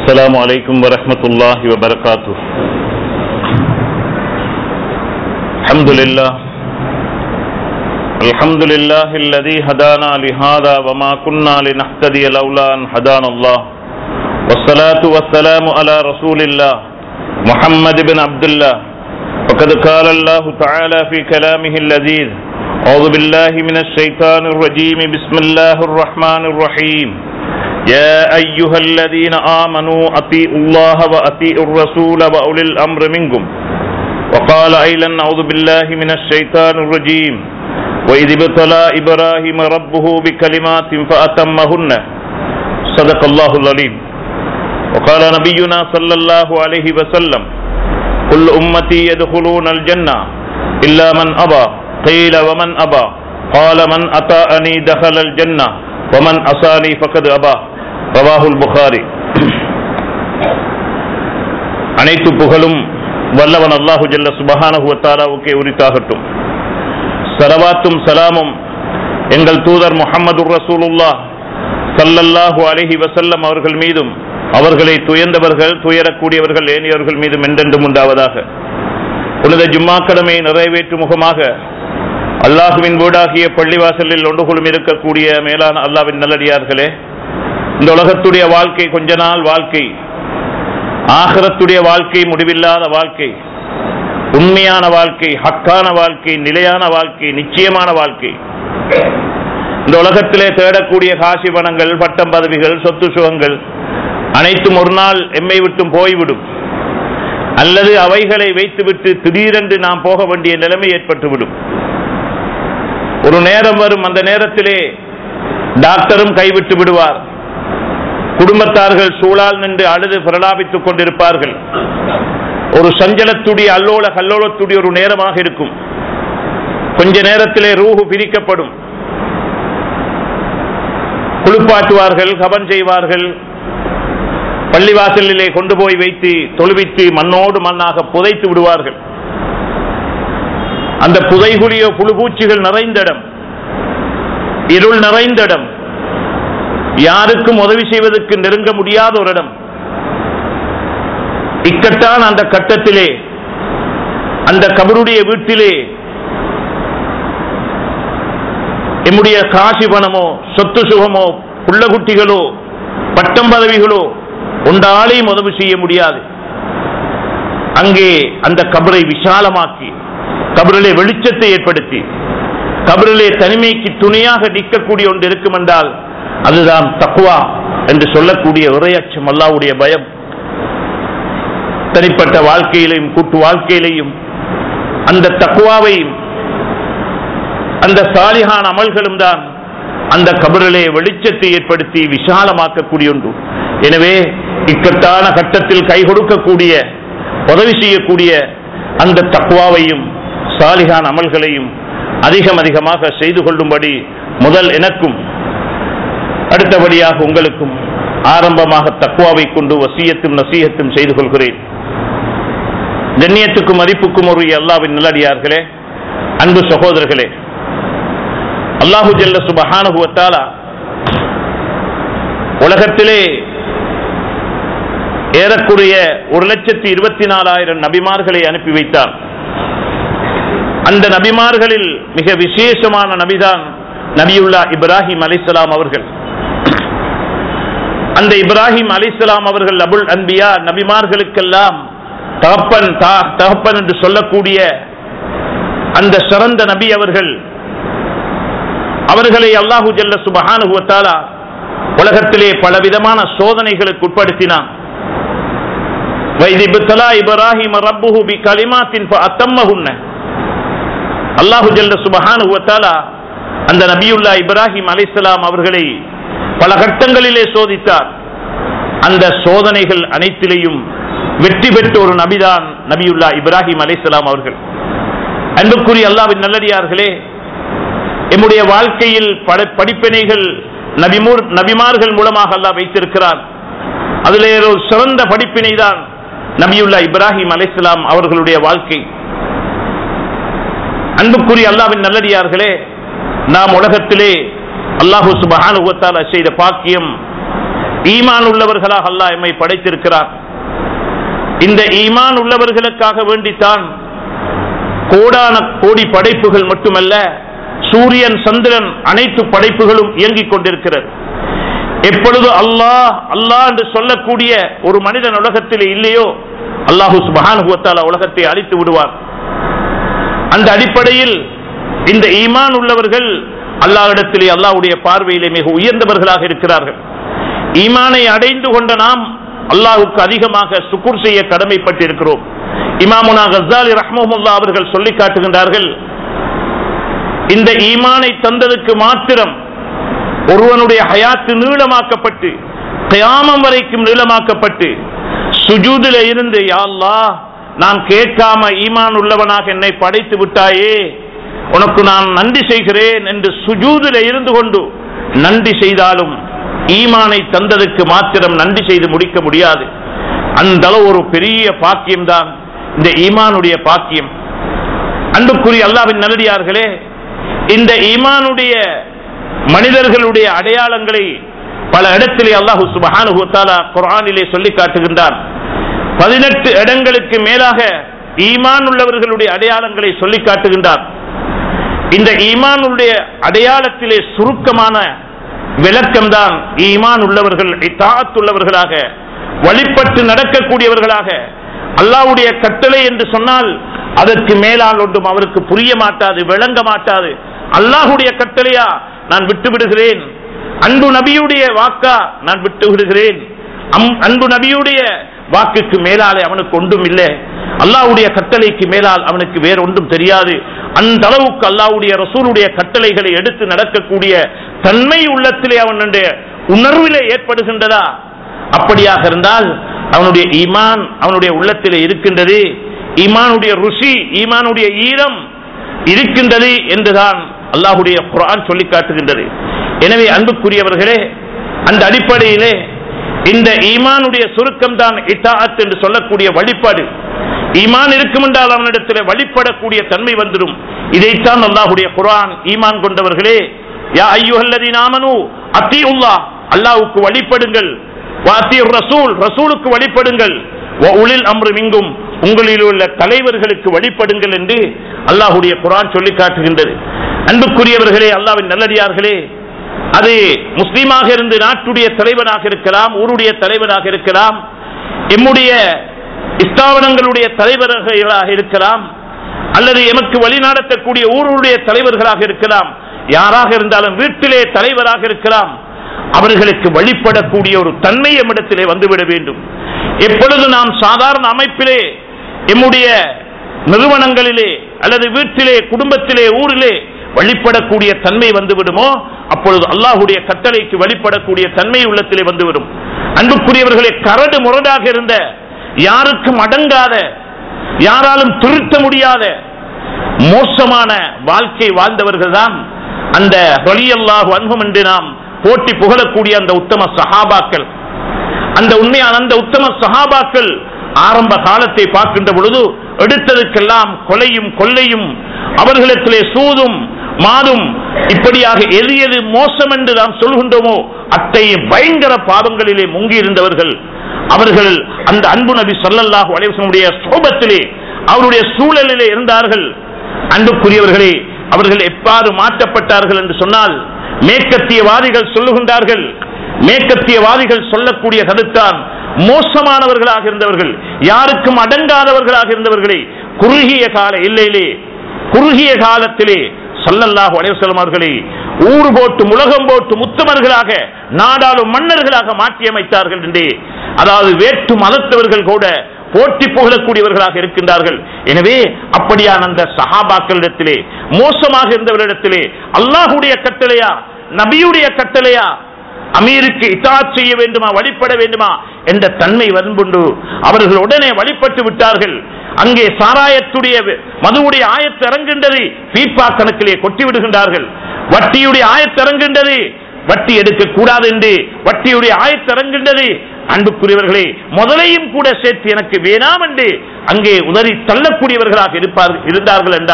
السلام عليكم ورحمة الله وبركاته الحمد لله الحمد لله الذي هدانا لهذا وما كنا لنهتدي لولا أن هدانا الله والصلاة والسلام على رسول الله محمد بن عبد الله فقد قال الله تعالى في كلامه اللذيذ أعوذ بالله من الشيطان الرجيم بسم الله الرحمن الرحيم يا أيها الذين آمنوا أطيعوا الله وأطيعوا الرسول وأولي الأمر منكم وقال أيضا أعوذ بالله من الشيطان الرجيم وإذ ابتلى إبراهيم ربه بكلمات فأتمهن صدق الله العليم وقال نبينا صلى الله عليه وسلم كل أمتي يدخلون الجنة إلا من أبى قيل ومن أبى قال من أطاعني دخل الجنة ومن أصاني فقد أبى ரவாஹுல் البخاري அனைத்து புகழும் வல்லவன் அல்லாஹு ஜல்ல சுபஹானஹு வத்தாலாவுக்கே உரித்தாகட்டும் சலவாத்தும் சலாமும் எங்கள் தூதர் முஹம்மது ரசூலுல்லாஹ் சல்லல்லாஹு அலைஹி வசல்லம் அவர்கள் மீதும் அவர்களை துயர்ந்தவர்கள் துயரக்கூடியவர்கள் ஏனியவர்கள் மீதும் என்றென்றும் உண்டாவதாக புனித ஜும்மா கடமையை நிறைவேற்றும் முகமாக அல்லாஹுவின் வீடாகிய பள்ளிவாசலில் ஒன்றுகுளும் இருக்கக்கூடிய மேலான அல்லாவின் நல்லடியார்களே இந்த உலகத்துடைய வாழ்க்கை கொஞ்ச நாள் வாழ்க்கை ஆகரத்துடைய வாழ்க்கை முடிவில்லாத வாழ்க்கை உண்மையான வாழ்க்கை ஹக்கான வாழ்க்கை நிலையான வாழ்க்கை நிச்சயமான வாழ்க்கை இந்த உலகத்திலே தேடக்கூடிய காசி பணங்கள் பட்டம் பதவிகள் சொத்து சுகங்கள் அனைத்தும் ஒரு நாள் எம்மை விட்டும் போய்விடும் அல்லது அவைகளை வைத்துவிட்டு திடீரென்று நாம் போக வேண்டிய நிலைமை ஏற்பட்டுவிடும் ஒரு நேரம் வரும் அந்த நேரத்திலே டாக்டரும் கைவிட்டு விடுவார் குடும்பத்தார்கள் சூழால் நின்று அழுது பிரலாபித்துக் கொண்டிருப்பார்கள் ஒரு சஞ்சலத்துடைய அல்லோல கல்லோலத்துடைய ஒரு நேரமாக இருக்கும் கொஞ்ச நேரத்திலே ரூஹு பிரிக்கப்படும் குளிப்பாட்டுவார்கள் கபன் செய்வார்கள் பள்ளிவாசலிலே கொண்டு போய் வைத்து தொழுவித்து மண்ணோடு மண்ணாக புதைத்து விடுவார்கள் அந்த புதைகுழியோ புழுபூச்சிகள் நிறைந்த இடம் இருள் நிறைந்த இடம் யாருக்கும் உதவி செய்வதற்கு நெருங்க முடியாத ஒரு இடம் இக்கட்டான அந்த கட்டத்திலே அந்த கபருடைய வீட்டிலே எம்முடைய காசி பணமோ சொத்து சுகமோ புள்ளகுட்டிகளோ பட்டம் பதவிகளோ ஒன்றாலையும் உதவி செய்ய முடியாது அங்கே அந்த கபரை விசாலமாக்கி கபரிலே வெளிச்சத்தை ஏற்படுத்தி கபரிலே தனிமைக்கு துணையாக நிற்கக்கூடிய ஒன்று இருக்கும் என்றால் அதுதான் தக்குவா என்று சொல்லக்கூடிய இறையச்சம் அல்லாவுடைய பயம் தனிப்பட்ட வாழ்க்கையிலையும் கூட்டு வாழ்க்கையிலையும் அந்த தக்குவாவையும் அந்த சாலிகான அமல்களும் தான் அந்த கபரிலே வெளிச்சத்தை ஏற்படுத்தி விசாலமாக்கக்கூடிய ஒன்று எனவே இக்கட்டான கட்டத்தில் கை கொடுக்கக்கூடிய உதவி செய்யக்கூடிய அந்த தக்குவாவையும் சாலிகான அமல்களையும் அதிகம் அதிகமாக செய்து கொள்ளும்படி முதல் எனக்கும் அடுத்தபடியாக உங்களுக்கும் ஆரம்பமாக தக்குவாவை கொண்டு வசியத்தும் நசீகத்தும் செய்து கொள்கிறேன் கண்ணியத்துக்கும் மதிப்புக்கும் ஒரு அல்லாவின் நல்லடியார்களே அன்பு சகோதரர்களே அல்லாஹு ஜல்ல சுபஹானுவத்தாலா உலகத்திலே ஏறக்குறைய ஒரு லட்சத்தி இருபத்தி நாலாயிரம் நபிமார்களை அனுப்பி வைத்தார் அந்த நபிமார்களில் மிக விசேஷமான நபிதான் நபியுல்லா இப்ராஹிம் அலிசலாம் அவர்கள் அந்த இப்ராஹிம் அலிசலாம் அவர்கள் அபுல் அன்பியா நபிமார்களுக்கெல்லாம் தகப்பன் தகப்பன் என்று சொல்லக்கூடிய அந்த சிறந்த நபி அவர்கள் அவர்களை அல்லாஹு ஜல்ல சுபஹானுவத்தாலா உலகத்திலே பலவிதமான சோதனைகளுக்கு உட்படுத்தினான் இப்ராஹிம் ரப்புஹு பி கலிமாத்தின் அத்தம்மஹுன்ன அல்லாஹு ஜல்ல சுபஹானுவத்தாலா அந்த நபியுல்லா இப்ராஹிம் அலிஸ்லாம் அவர்களை பல கட்டங்களிலே சோதித்தார் அந்த சோதனைகள் அனைத்திலையும் வெற்றி பெற்ற ஒரு நபிதான் நபியுல்லா இப்ராஹிம் அலிஸ்லாம் அவர்கள் அன்புக்குரிய அல்லாவின் நல்லடியார்களே எம்முடைய வாழ்க்கையில் படிப்பினைகள் நபிமூர் நபிமார்கள் மூலமாக அல்லாஹ் வைத்திருக்கிறார் அதிலே ஒரு சிறந்த படிப்பினை தான் நபியுல்லா இப்ராஹிம் அலிஸ்லாம் அவர்களுடைய வாழ்க்கை அன்புக்குரிய அல்லாவின் நல்லடியார்களே நாம் உலகத்திலே அல்லாஹு சுபஹானுவத்தால செய்த பாக்கியம் ஈமான் உள்ளவர்களாக அல்லாஹ் எம்மை படைத்திருக்கிறார் இந்த ஈமான் உள்ளவர்களுக்காக வேண்டித்தான் கோடான கோடி படைப்புகள் மட்டுமல்ல சூரியன் சந்திரன் அனைத்து படைப்புகளும் இயங்கிக் கொண்டிருக்கிறது எப்பொழுது அல்லாஹ் அல்லாஹ் என்று சொல்லக்கூடிய ஒரு மனிதன் உலகத்தில் இல்லையோ அல்லாஹு சுபஹானுவத்தால உலகத்தை அழித்து விடுவார் அந்த அடிப்படையில் இந்த ஈமான் உள்ளவர்கள் அல்லாஹ்விடத்திலே அல்லாஹ்வுடைய பார்வையிலே மிக உயர்ந்தவர்களாக இருக்கிறார்கள் ஈமானை அடைந்து கொண்ட நாம் அல்லாஹுக்கு அதிகமாக சுக்குர் செய்ய கடமைப்பட்டிருக்கிறோம் இமாமுனா கசாலி ரஹ்மஹுல்லா அவர்கள் சொல்லி காட்டுகின்றார்கள் இந்த ஈமானை தந்ததுக்கு மாத்திரம் ஒருவனுடைய ஹயாத்து நீளமாக்கப்பட்டு கயாமம் வரைக்கும் நீளமாக்கப்பட்டு சுஜூதில இருந்து யா அல்லாஹ் நான் கேட்காம ஈமான் உள்ளவனாக என்னை படைத்து விட்டாயே உனக்கு நான் நன்றி செய்கிறேன் என்று சுஜூதில இருந்து கொண்டு நன்றி செய்தாலும் ஈமானை தந்ததுக்கு மாத்திரம் நன்றி செய்து முடிக்க முடியாது அந்த அளவு ஒரு பெரிய பாக்கியம் தான் இந்த ஈமானுடைய பாக்கியம் அன்புக்குரிய அல்லாவின் நல்லடியார்களே இந்த ஈமானுடைய மனிதர்களுடைய அடையாளங்களை பல இடத்திலே அல்லாஹு சுபஹானுஹு தஆலா குர்ஆனிலே சொல்லி காட்டுகின்றான் பதினெட்டு இடங்களுக்கு மேலாக ஈமான் உள்ளவர்களுடைய அடையாளங்களை சொல்லி காட்டுகின்றார் இந்த ஈமானுடைய அடையாளத்திலே சுருக்கமான விளக்கம்தான் ஈமான் உள்ளவர்கள் இத்தாத் உள்ளவர்களாக வழிபட்டு நடக்கக்கூடியவர்களாக அல்லாஹ்வுடைய கட்டளை என்று சொன்னால் அதற்கு மேலால் ஒன்றும் அவருக்கு புரிய மாட்டாது விளங்க மாட்டாது அல்லாஹ்வுடைய கட்டளையா நான் விட்டு விடுகிறேன் அன்பு நபியுடைய வாக்கா நான் விட்டு விடுகிறேன் அம்- அன்பு நபியுடைய வாக்குக்கு மேலாலே அவனுக்கு ஒன்றும் இல்லை அல்லாஹ்வுடைய கட்டளைக்கு மேலால் அவனுக்கு வேற ஒன்றும் தெரியாது அந்த அளவுக்கு அல்லாஹ்வுடைய ரசூலுடைய கட்டளைகளை எடுத்து நடக்கக்கூடிய தன்மை உள்ளத்திலே அவனுடைய உணர்விலே ஏற்படுகின்றதா அப்படியாக இருந்தால் அவனுடைய ஈமான் அவனுடைய உள்ளத்திலே இருக்கின்றது ஈமானுடைய ருசி ஈமானுடைய ஈரம் இருக்கின்றது என்றுதான் அல்லாஹுடைய குர்ஆன் சொல்லி காட்டுகின்றது எனவே அன்புக்குரியவர்களே அந்த அடிப்படையிலே இந்த ஈமானுடைய சுருக்கம் தான் இத்தாத் என்று சொல்லக்கூடிய வழிபாடு ஈமான் இருக்கும் என்றால் அவனிடத்தில் வழிபடக்கூடிய தன்மை வந்துடும் இதைத்தான் அல்லாஹுடைய குர்ஆன் ஈமான் கொண்டவர்களே யா ஐயுஹல்லதீன ஆமனு அத்தீஉல்லாஹ் அல்லாஹ்வுக்கு வழிபடுங்கள் வாத்தியர் ரசூல் ரசூலுக்கு வழிபடுங்கள் உளில் அம்ரு மிங்கும் உங்களில் உள்ள தலைவர்களுக்கு வழிபடுங்கள் என்று அல்லாஹுடைய குரான் சொல்லி காட்டுகின்றது அன்புக்குரியவர்களே அல்லாவின் நல்லடியார்களே அது முஸ்லீமாக இருந்து நாட்டுடைய தலைவனாக இருக்கலாம் ஊருடைய தலைவனாக இருக்கலாம் எம்முடைய இஸ்தாபனங்களுடைய தலைவர்களாக இருக்கலாம் அல்லது எமக்கு வழிநடத்தக்கூடிய ஊருடைய தலைவர்களாக இருக்கலாம் யாராக இருந்தாலும் வீட்டிலே தலைவராக இருக்கலாம் அவர்களுக்கு வழிபடக்கூடிய ஒரு தன்மை எம்மிடத்திலே வந்துவிட வேண்டும் எப்பொழுது நாம் சாதாரண அமைப்பிலே எம்முடைய நிறுவனங்களிலே அல்லது வீட்டிலே குடும்பத்திலே ஊரிலே வழிபடக்கூடிய தன்மை வந்துவிடுமோ அப்பொழுது அல்லாஹுடைய கட்டளைக்கு வழிபடக்கூடிய தன்மை உள்ளத்திலே வந்துவிடும் அன்புக்குரியவர்களே கரடு முரடாக இருந்த யாருக்கும் அடங்காத யாராலும் திருத்த முடியாத மோசமான வாழ்க்கை வாழ்ந்தவர்கள் தான் அந்த ரலியல்லாஹு அன்ஹும் என்று நாம் போட்டி புகழக்கூடிய அந்த உத்தம சஹாபாக்கள் அந்த உண்மையான அந்த உத்தம சஹாபாக்கள் ஆரம்ப காலத்தை பார்க்கின்ற பொழுது எடுத்ததுக்கெல்லாம் கொலையும் கொள்ளையும் அவர்களிடத்திலே சூதும் மாதும் இப்படியாக எது எது மோசம் என்று நாம் சொல்கின்றோமோ அத்தகைய பயங்கர பாவங்களிலே முங்கி இருந்தவர்கள் அவர்கள் அந்த அன்பு நபி ஸல்லல்லாஹு அலைஹி வஸல்லம் சோபத்திலே அவருடைய சூழலிலே இருந்தார்கள் அன்புக்குரியவர்களே அவர்கள் எவ்வாறு மாற்றப்பட்டார்கள் என்று சொன்னால் மேற்கத்தியவாதிகள் சொல்லுகின்றார்கள் மேற்கத்தியவாதிகள் சொல்லக்கூடிய கருத்தான் மோசமானவர்களாக இருந்தவர்கள் யாருக்கும் அடங்காதவர்களாக இருந்தவர்களை குறுகிய கால இல்லையிலே குறுகிய காலத்திலே சல்லல்லாஹு அலைவசலம் அவர்களை ஊர் போட்டு உலகம் போட்டு முத்தமர்களாக நாடாளும் மன்னர்களாக மாற்றியமைத்தார்கள் என்றே அதாவது வேற்று மதத்தவர்கள் கூட போட்டி புகழக்கூடியவர்களாக இருக்கின்றார்கள் எனவே அப்படியான அந்த சஹாபாக்களிடத்திலே மோசமாக இருந்தவரிடத்திலே அல்லாஹுடைய கட்டளையா நபியுடைய கட்டளையா அமீருக்கு இத்தாத் செய்ய வேண்டுமா வழிபட வேண்டுமா என்ற தன்மை வரும்புண்டு அவர்கள் உடனே வழிபட்டு விட்டார்கள் அங்கே சாராயத்துடைய மதுவுடைய ஆயத்து இறங்குகின்றது பீப்பா கணக்கிலே கொட்டி விடுகின்றார்கள் வட்டியுடைய ஆயத்து இறங்குகின்றது வட்டி எடுக்க கூடாது என்று வட்டியுடைய ஆயத்து இறங்குகின்றது அன்புக்குரியவர்களே முதலையும் கூட சேர்த்து எனக்கு வேணாம் என்று அங்கே உதறி தள்ளக்கூடியவர்களாக இருப்பார்கள் இருந்தார்கள் என்றால்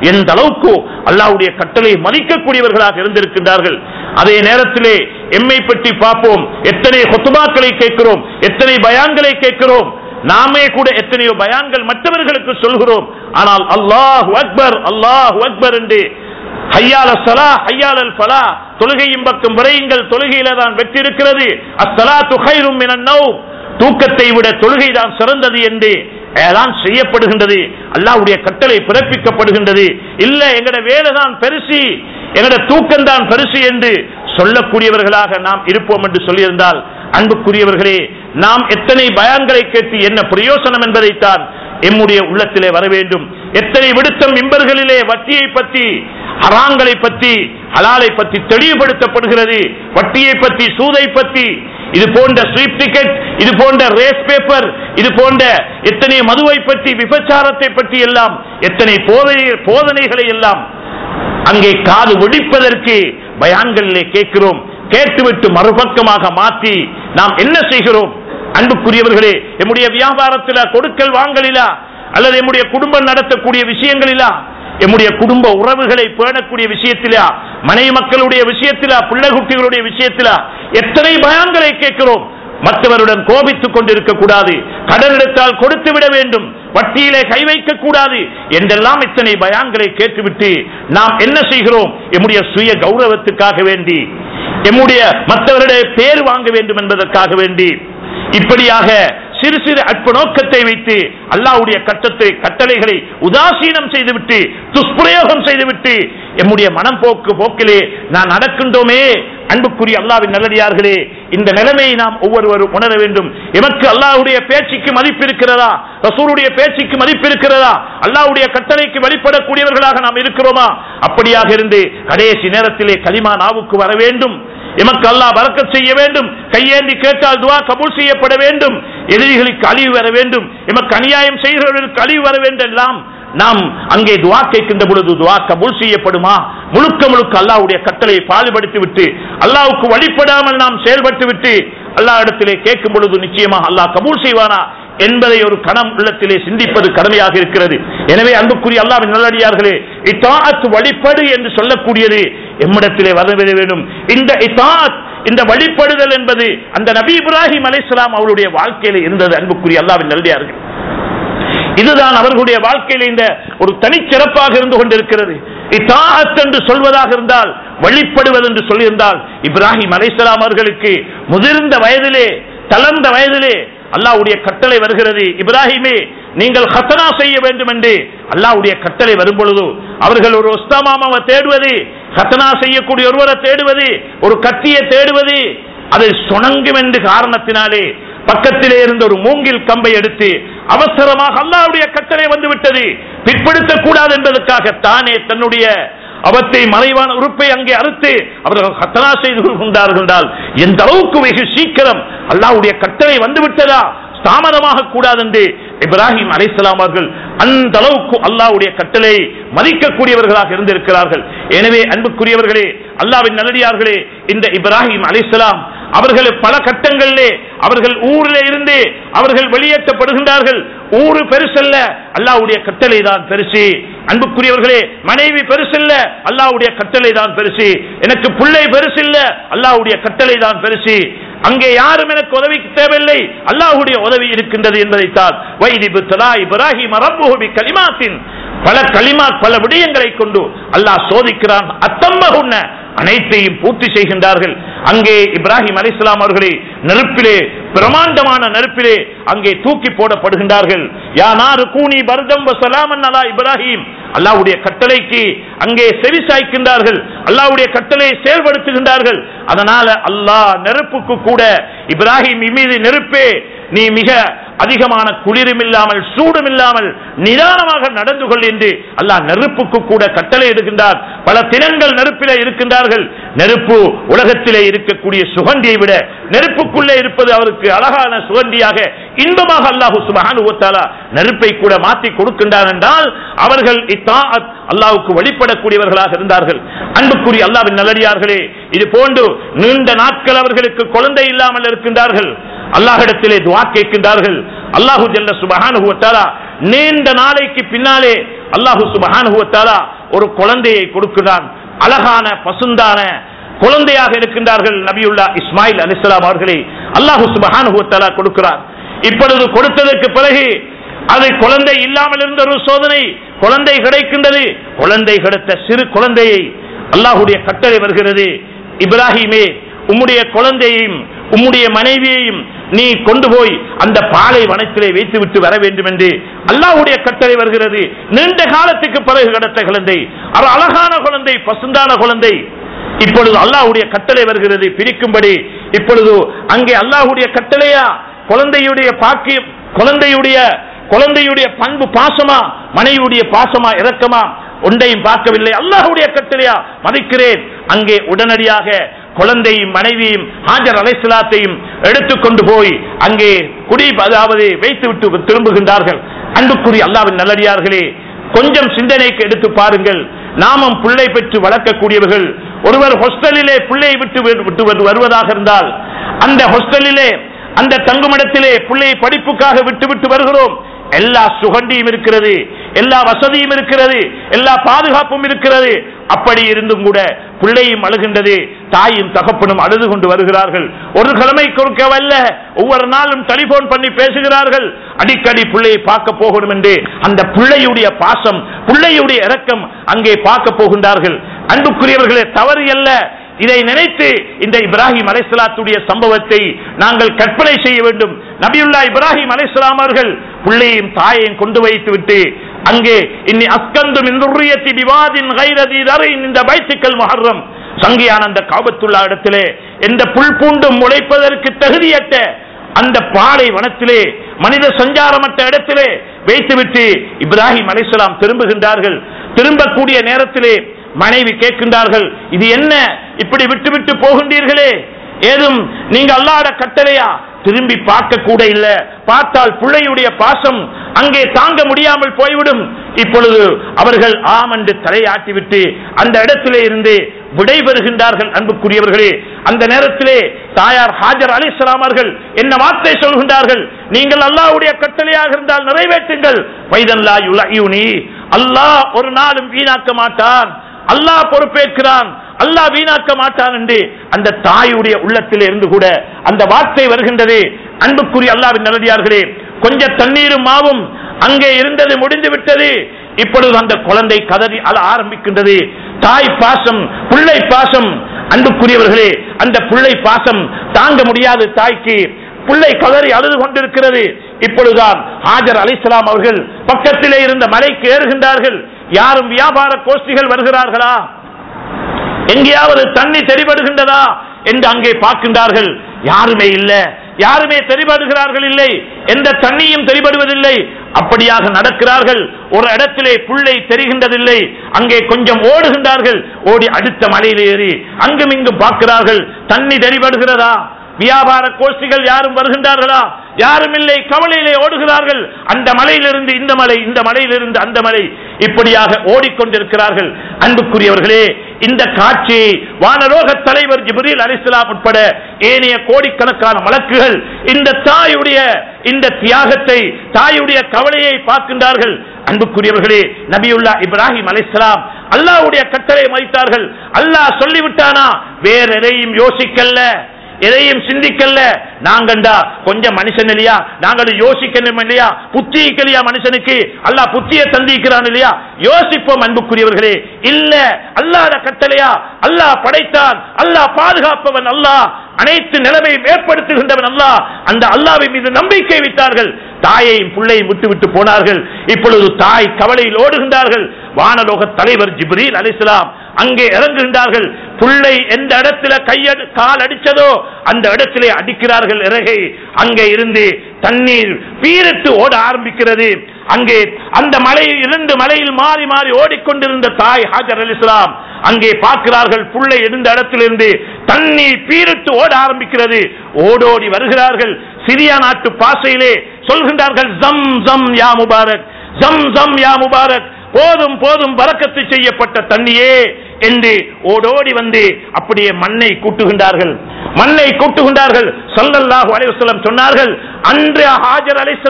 எந்த அளவுக்கு அல்லாஹ்வுடைய கட்டளை மதிக்கக்கூடியவர்களாக இருந்திருக்கின்றார்கள் அதே நேரத்திலே எம்மை பற்றி பார்ப்போம் எத்தனை கொத்துபாக்களை கேட்கிறோம் எத்தனை பயான்களை கேட்கிறோம் நாமே கூட எத்தனையோ பயான்கள் மற்றவர்களுக்கு சொல்கிறோம் ஆனால் அல்லாஹ் அக்பர் அல்லாஹ் அக்பர் என்று ஹையால சலா ஹையாலல் ஃபலா தொழுகையும் பக்கம் விரையுங்கள் தொழுகையில தான் வெற்றி இருக்கிறது அஸ்ஸலாத்து கைரும் மினன் நௌம் தூக்கத்தை விட தொழுகை தான் சிறந்தது என்று ஏதான் செய்யப்படுகின்றது அல்லாஹ்வுடைய கட்டளை பிறப்பிக்கப்படுகின்றது இல்ல எங்கட வேலை தான் பெருசி எங்கட தூக்கம் தான் பெருசு என்று சொல்லக்கூடியவர்களாக நாம் இருப்போம் என்று சொல்லியிருந்தால் அன்புக்குரியவர்களே நாம் எத்தனை பயான்களை கேட்டு என்ன பிரயோசனம் என்பதைத்தான் எம்முடைய உள்ளத்திலே வர வேண்டும் எத்தனை விடுத்தம் இம்பர்களிலே வட்டியை பற்றி ஹராங்களை பற்றி ஹலாலை பற்றி தெளிவுபடுத்தப்படுகிறது வட்டியை பற்றி சூதை பற்றி இது போன்ற ஸ்வீப் டிக்கெட் இது போன்ற ரேஸ் பேப்பர் இது போன்ற எத்தனை மதுவை பற்றி விபச்சாரத்தை பற்றி எல்லாம் எத்தனை போதனை போதனைகளை எல்லாம் அங்கே காது வெடிப்பதற்கு பயான்களிலே கேட்கிறோம் கேட்டுவிட்டு மறுபக்கமாக மாற்றி நாம் என்ன செய்கிறோம் அன்புக்குரியவர்களே எம்முடைய வியாபாரத்தில கொடுக்கல் வாங்கலிலா அல்லது எம்முடைய குடும்பம் நடத்தக்கூடிய விஷயங்களிலா எம்முடைய குடும்ப உறவுகளை பேணக்கூடிய விஷயத்திலா மனைவி மக்களுடைய விஷயத்திலா பிள்ளை குட்டிகளுடைய விஷயத்திலா எத்தனை பயான்களை கேட்கிறோம் மற்றவருடன் கோபித்துக் கொண்டிருக்க கூடாது கடன் எடுத்தால் கொடுத்து விட வேண்டும் வட்டியிலே கை வைக்க கூடாது என்றெல்லாம் இத்தனை பயான்களை கேட்டுவிட்டு நாம் என்ன செய்கிறோம் எம்முடைய சுய கௌரவத்துக்காக வேண்டி எம்முடைய மற்றவருடைய பேர் வாங்க வேண்டும் என்பதற்காக வேண்டி இப்படியாக சிறு சிறு அற்ப நோக்கத்தை வைத்து அல்லாஹ்வுடைய கட்டத்தை கட்டளைகளை உதாசீனம் செய்துவிட்டு துஷ்பிரயோகம் செய்துவிட்டு எம்முடைய மனம் போக்கு போக்கிலே நான் நடக்கின்றோமே அன்புக்குரிய அல்லாவின் நல்லடியார்களே இந்த நிலைமையை நாம் ஒவ்வொருவரும் உணர வேண்டும் எமக்கு அல்லாஹ்வுடைய பேச்சுக்கு மதிப்பு இருக்கிறதா ரசூலுடைய பேச்சுக்கு மதிப்பு இருக்கிறதா அல்லாஹ்வுடைய கட்டளைக்கு வழிபடக்கூடியவர்களாக நாம் இருக்கிறோமா அப்படியாக இருந்து கடைசி நேரத்திலே கலிமா நாவுக்கு வர வேண்டும் எமக்கு அல்லாஹ் பறக்கத் செய்ய வேண்டும் கையேந்தி கேட்டால் துவா கபூல் செய்யப்பட வேண்டும் எதிரிகளுக்கு அழிவு வர வேண்டும் எமக்கு அநியாயம் செய்கிறவர்களுக்கு அழிவு வர வேண்டும் எல்லாம் நாம் அங்கே துவா கேட்கின்ற பொழுது துவா கபூல் செய்யப்படுமா முழுக்க முழுக்க அல்லாஹ்வுடைய கட்டளையை பாடுபடுத்தி விட்டு அல்லாஹ்வுக்கு வழிபடாமல் நாம் செயல்பட்டு விட்டு அல்லாஹ் இடத்திலே கேட்கும் பொழுது நிச்சயமாக அல்லாஹ் கபூல் செய்வானா என்பதை ஒரு கணம் உள்ளத்திலே சிந்திப்பது கடமையாக இருக்கிறது எனவே அன்புக்குரிய அல்லாவின் நல்லடியார்களே இத்தாத் வழிபடு என்று சொல்லக்கூடியது எம்மிடத்திலே வர வேண்டும் இந்த இத்தாத் இந்த வழிபடுதல் என்பது அந்த நபி இப்ராஹிம் அலைஹிஸ்ஸலாம் அவருடைய வாழ்க்கையில இருந்தது அன்புக்குரிய அல்லாவின் நல்லடியார்கள் இதுதான் அவர்களுடைய வாழ்க்கையில இந்த ஒரு தனிச்சிறப்பாக இருந்து கொண்டிருக்கிறது இத்தாத் என்று சொல்வதாக இருந்தால் வழிபடுவது என்று சொல்லியிருந்தால் இப்ராஹிம் அலைஹிஸ்ஸலாம் அவர்களுக்கு முதிர்ந்த வயதிலே தளர்ந்த வயதிலே அல்லாஹ்வுடைய கட்டளை வருகிறது இப்ராஹிமே நீங்கள் ஹத்தனா செய்ய வேண்டும் என்று அல்லாஹ்வுடைய கட்டளை வரும் பொழுது அவர்கள் ஒரு உஸ்தாமாமாவை தேடுவது ஹத்தனா செய்யக்கூடிய ஒருவரை தேடுவது ஒரு கத்தியை தேடுவது அது சுணங்கும் என்று காரணத்தினாலே பக்கத்திலே இருந்த ஒரு மூங்கில் கம்பை எடுத்து அவசரமாக அல்லாஹ்வுடைய கட்டளை வந்து விட்டது பிற்படுத்தக் கூடாது என்பதற்காக தானே தன்னுடைய அவத்தை மறைவான உறுப்பை அங்கே அறுத்து அவர்கள் ஹத்தனா செய்து கொண்டார்கள் என்றால் எந்த அளவுக்கு வெகு சீக்கிரம் அல்லாஹ்வுடைய கட்டளை வந்து விட்டதா தாமதமாக கூடாது என்று இப்ராஹிம் அலைஹிஸ்ஸலாம் அவர்கள் அந்த அளவுக்கு அல்லாஹ்வுடைய கட்டளை மதிக்கக்கூடியவர்களாக இருந்திருக்கிறார்கள் எனவே அன்புக்குரியவர்களே அல்லாஹ்வின் நல்லடியார்களே இந்த இப்ராஹிம் அலைஹிஸ்ஸலாம் அவர்கள் பல கட்டங்களிலே அவர்கள் ஊரில் இருந்து அவர்கள் வெளியேற்றப்படுகின்றார்கள் ஊரு பெருசல்ல அல்லாஹ்வுடைய கட்டளை தான் பெருசு அன்புக்குரியவர்களே மனைவி பெருசல்ல அல்லாஹ்வுடைய கட்டளை தான் பெருசு எனக்கு பிள்ளை பெருசில்ல அல்லாஹ்வுடைய கட்டளை தான் பெருசு அங்கே யாரும் எனக்கு உதவிக்கு தேவையில்லை அல்லாஹ்வுடைய உதவி இருக்கின்றது என்பதைத்தான் வைதிபு தலா இப்ராஹிம் ரப்புஹு பி கலிமாத்தின் பல கலிமாத் பல விடயங்களை கொண்டு அல்லாஹ் சோதிக்கிறான் அத்தம்மகுன்ன அனைத்தையும் பூர்த்தி செய்கின்றார்கள் அங்கே இப்ராஹிம் அலிஸ்லாம் அவர்களே நெருப்பிலே பிரமாண்டமான நெருப்பிலே அங்கே தூக்கி போடப்படுகின்றார்கள் யானாரு கூனி பர்தம் சலாமன் அலா இப்ராஹிம் அல்லாஹ்வுடைய கட்டளைக்கு அங்கே செவி சாய்க்கின்றார்கள் அல்லாஹ்வுடைய கட்டளையை செயல்படுத்துகின்றார்கள் அதனால அல்லாஹ் நெருப்புக்கு கூட இப்ராஹிம் மீது நெருப்பே நீ மிக அதிகமான குளிரும் இல்லாமல் சூடும் இல்லாமல் நிதானமாக நடந்து கொள் என்று அல்லாஹ் நெருப்புக்கு கூட கட்டளை எடுக்கின்றார் பல தினங்கள் நெருப்பிலே இருக்கின்றார்கள் நெருப்பு உலகத்திலே இருக்கக்கூடிய சுகண்டியை விட நெருப்புக்குள்ளே இருப்பது அவருக்கு அழகான சுகண்டியாக இன்பமாக அல்லாஹு சுபஹானு வத்தாலா நெருப்பை கூட மாற்றி கொடுக்கின்றார் என்றால் அவர்கள் இத்தாத் அல்லாஹ்வுக்கு வழிபடக்கூடியவர்களாக இருந்தார்கள் அன்புக்குரிய அல்லாவின் நல்லடியார்களே இது போன்று நீண்ட நாட்கள் அவர்களுக்கு குழந்தை இல்லாமல் இருக்கின்றார்கள் அல்லாஹிடத்திலே துவா கேட்கின்றார்கள் அல்லாஹு ஜல்ல சுபஹானஹு வ தஆலா நீண்ட நாளைக்கு பின்னாலே அல்லாஹு சுபஹானஹு வ தஆலா ஒரு குழந்தையை கொடுக்கிறான் அழகான பசுந்தான குழந்தையாக இருக்கின்றார்கள் நபியுல்லா இஸ்மாயில் அலிஸ்லாம் அவர்களை அல்லாஹு சுபஹானஹு வ தஆலா கொடுக்கிறார் இப்பொழுது கொடுத்ததற்கு பிறகு அது குழந்தை இல்லாமல் இருந்த ஒரு சோதனை குழந்தை கிடைக்கின்றது குழந்தை கிடைத்த சிறு குழந்தையை அல்லாஹுடைய கட்டளை வருகிறது இப்ராஹிமே உம்முடைய குழந்தையையும் உம்முடைய மனைவியையும் நீ கொண்டு போய் அந்த பாலை வனத்திலே வைத்து விட்டு வர வேண்டும் என்று அல்லாஹ்வுடைய கட்டளை வருகிறது நீண்ட காலத்துக்கு பிறகு கிடைத்த குழந்தை அது அழகான குழந்தை பசுந்தான குழந்தை இப்பொழுது அல்லாஹ்வுடைய கட்டளை வருகிறது பிரிக்கும்படி இப்பொழுது அங்கே அல்லாஹ்வுடைய கட்டளையா குழந்தையுடைய பாக்கியம் குழந்தையுடைய குழந்தையுடைய பண்பு பாசமா மனைவியுடைய பாசமா இரக்கமா ஒன்றையும் பார்க்கவில்லை அல்லாஹ்வுடைய கட்டளையா மதிக்கிறேன் அங்கே உடனடியாக குழந்தையும் மனைவியும் ஹாஜர் அலைசலாத்தையும் எடுத்துக்கொண்டு போய் அங்கே குடி அதாவது வைத்து விட்டு திரும்புகின்றார்கள் அன்புக்குரிய அல்லாவின் நல்லடியார்களே கொஞ்சம் சிந்தனைக்கு எடுத்து பாருங்கள் நாமும் பிள்ளை பெற்று வளர்க்கக்கூடியவர்கள் ஒருவர் ஹாஸ்டலிலே பிள்ளை விட்டு விட்டு வருவதாக இருந்தால் அந்த ஹாஸ்டலிலே அந்த தங்குமிடத்திலே பிள்ளையை படிப்புக்காக விட்டு விட்டு வருகிறோம் எல்லா சுகண்டியும் இருக்கிறது எல்லா வசதியும் இருக்கிறது எல்லா பாதுகாப்பும் இருக்கிறது அப்படி இருந்தும் கூட பிள்ளையும் அழுகின்றது தாயும் தகப்பனும் அழுது கொண்டு வருகிறார்கள் ஒரு கிழமை கொடுக்கவல்ல ஒவ்வொரு நாளும் டெலிபோன் பண்ணி பேசுகிறார்கள் அடிக்கடி பிள்ளையை பார்க்க போகணும் என்று அந்த பிள்ளையுடைய பாசம் பிள்ளையுடைய இரக்கம் அங்கே பார்க்க போகின்றார்கள் அன்புக்குரியவர்களே தவறு அல்ல இதை நினைத்து இந்த இப்ராஹிம் அலைசலாத்துடைய சம்பவத்தை நாங்கள் கற்பனை செய்ய வேண்டும் நபியுல்லா இப்ராஹிம் அலைசலாம் அவர்கள் பிள்ளையும் தாயையும் கொண்டு வைத்து விட்டு அங்கே இன்னி அஸ்கந்தும் இந்துரியத்தி விவாதின் கைரதி இந்த பைசிக்கல் மஹர்ரம் சங்கியான அந்த காபத்துள்ளா இடத்திலே எந்த புல் பூண்டும் முளைப்பதற்கு தகுதியற்ற அந்த பாலை வனத்திலே மனித சஞ்சாரமற்ற இடத்திலே வைத்துவிட்டு இப்ராஹிம் அலைசலாம் திரும்புகின்றார்கள் திரும்பக்கூடிய நேரத்திலே மனைவி கேட்கின்றார்கள் இது என்ன இப்படி விட்டு விட்டு போகின்றீர்களே ஏதும் நீங்க அல்லாட கட்டளையா திரும்பி பார்க்க கூட இல்ல பார்த்தால் பிள்ளையுடைய பாசம் அங்கே தாங்க முடியாமல் போய்விடும் இப்பொழுது அவர்கள் ஆம் என்று தலையாட்டிவிட்டு அந்த இடத்திலே இருந்து விடைபெறுகின்றார்கள் அன்புக்குரியவர்களே அந்த நேரத்திலே தாயார் ஹாஜர் அலி அவர்கள் என்ன வார்த்தை சொல்கின்றார்கள் நீங்கள் அல்லாஹ்வுடைய கட்டளையாக இருந்தால் நிறைவேற்றுங்கள் வைதல்லா யுலயுனி அல்லாஹ் ஒரு நாளும் வீணாக்க மாட்டான் அல்லாஹ் பொறுப்பேற்கிறான் அல்லாஹ் வீணாக்க மாட்டான் என்று அந்த தாயுடைய உள்ளத்தில் இருந்து கூட அந்த வார்த்தை வருகின்றது அன்புக்குரிய அல்லாவின் நல்லடியார்களே கொஞ்ச தண்ணீரும் மாவும் அங்கே இருந்தது முடிந்து விட்டது இப்பொழுது அந்த குழந்தை கதறி அழ ஆரம்பிக்கின்றது தாய் பாசம் பிள்ளை பாசம் அன்புக்குரியவர்களே அந்த பிள்ளை பாசம் தாங்க முடியாது தாய்க்கு பிள்ளை கதறி அழுது கொண்டிருக்கிறது இப்பொழுதுதான் ஹாஜர் அலிஸ்லாம் அவர்கள் பக்கத்திலே இருந்த மலைக்கு ஏறுகின்றார்கள் யாரும் வியாபார கோஷ்டிகள் வருகிறார்களா எங்கேயாவது தண்ணி தெரிபடுகின்றதா என்று அங்கே பார்க்கின்றார்கள் யாருமே இல்ல யாருமே தெரிபடுகிறார்கள் இல்லை எந்த தண்ணியும் தெரிபடுவதில்லை அப்படியாக நடக்கிறார்கள் ஒரு இடத்திலே புள்ளை தெரிகின்றதில்லை அங்கே கொஞ்சம் ஓடுகின்றார்கள் ஓடி அடுத்த மலையில் ஏறி அங்கும் இங்கும் பார்க்கிறார்கள் தண்ணி தெரிபடுகிறதா வியாபார கோஷ்டிகள் யாரும் வருகின்றார்களா யாரும் இல்லை கவலையிலே ஓடுகிறார்கள் அந்த மலையிலிருந்து இந்த மலை இந்த மலையிலிருந்து அந்த மலை இப்படியாக ஓடிக்கொண்டிருக்கிறார்கள் அன்புக்குரியவர்களே இந்த காட்சியை வானரோக தலைவர் ஜிப்ரீல் அலிஸ்லாம் உட்பட ஏனைய கோடிக்கணக்கான மலக்குகள் இந்த தாயுடைய இந்த தியாகத்தை தாயுடைய கவலையை பார்க்கின்றார்கள் அன்புக்குரியவர்களே நபியுல்லா இப்ராஹிம் அலிஸ்லாம் அல்லாஹ்வுடைய கட்டளை மதித்தார்கள் அல்லாஹ் சொல்லிவிட்டானா வேற எதையும் யோசிக்கல்ல எதையும் சிந்திக்கல நாங்கண்டா கொஞ்சம் மனுஷன் இல்லையா நாங்களும் யோசிக்கணும் இல்லையா புத்தி இல்லையா மனுஷனுக்கு அல்லாஹ் புத்திய தந்திக்கிறான் இல்லையா யோசிப்போம் அன்புக்குரியவர்களே இல்ல அல்லாத கட்டளையா அல்லாஹ் படைத்தான் அல்லாஹ் பாதுகாப்பவன் அல்லாஹ் அனைத்து நிலைமையும் ஏற்படுத்துகின்றவன் அல்லாஹ் அந்த அல்லாவின் மீது நம்பிக்கை வைத்தார்கள் தாயையும் பிள்ளையும் விட்டு விட்டு போனார்கள் இப்பொழுது தாய் கவலையில் ஓடுகின்றார்கள் வானலோக தலைவர் ஜிப்ரீல் அலிஸ்லாம் அங்கே இறங்குகின்றார்கள் புள்ளை எந்த இடத்துல கையடு கால் அடிச்சதோ அந்த இடத்திலே அடிக்கிறார்கள் இறகை அங்கே இருந்து தண்ணீர் பீரிட்டு ஓட ஆரம்பிக்கிறது அங்கே அந்த மலையில் இரண்டு மலையில் மாறி மாறி ஓடிக்கொண்டிருந்த தாய் ஹாஜர் அலி இஸ்லாம் அங்கே பார்க்கிறார்கள் புள்ளை இருந்த இடத்திலிருந்து தண்ணீர் பீரிட்டு ஓட ஆரம்பிக்கிறது ஓடோடி வருகிறார்கள் சிரியா நாட்டு பாசையிலே சொல்கின்றார்கள் ஜம் ஜம் யா முபாரக் ஜம் ஜம் யா முபாரக் போதும் போதும் பறக்கத்து செய்யப்பட்ட தண்ணியே என்று ஓடோடி வந்து அப்படியே மண்ணை கூட்டுகின்றார்கள் மண்ணை கூட்டுகின்றார்கள் சல்லல்லாஹு அலைஹி வஸல்லம் சொன்னார்கள் அன்று ஹாஜர் அலைஹிஸ்ஸலாம்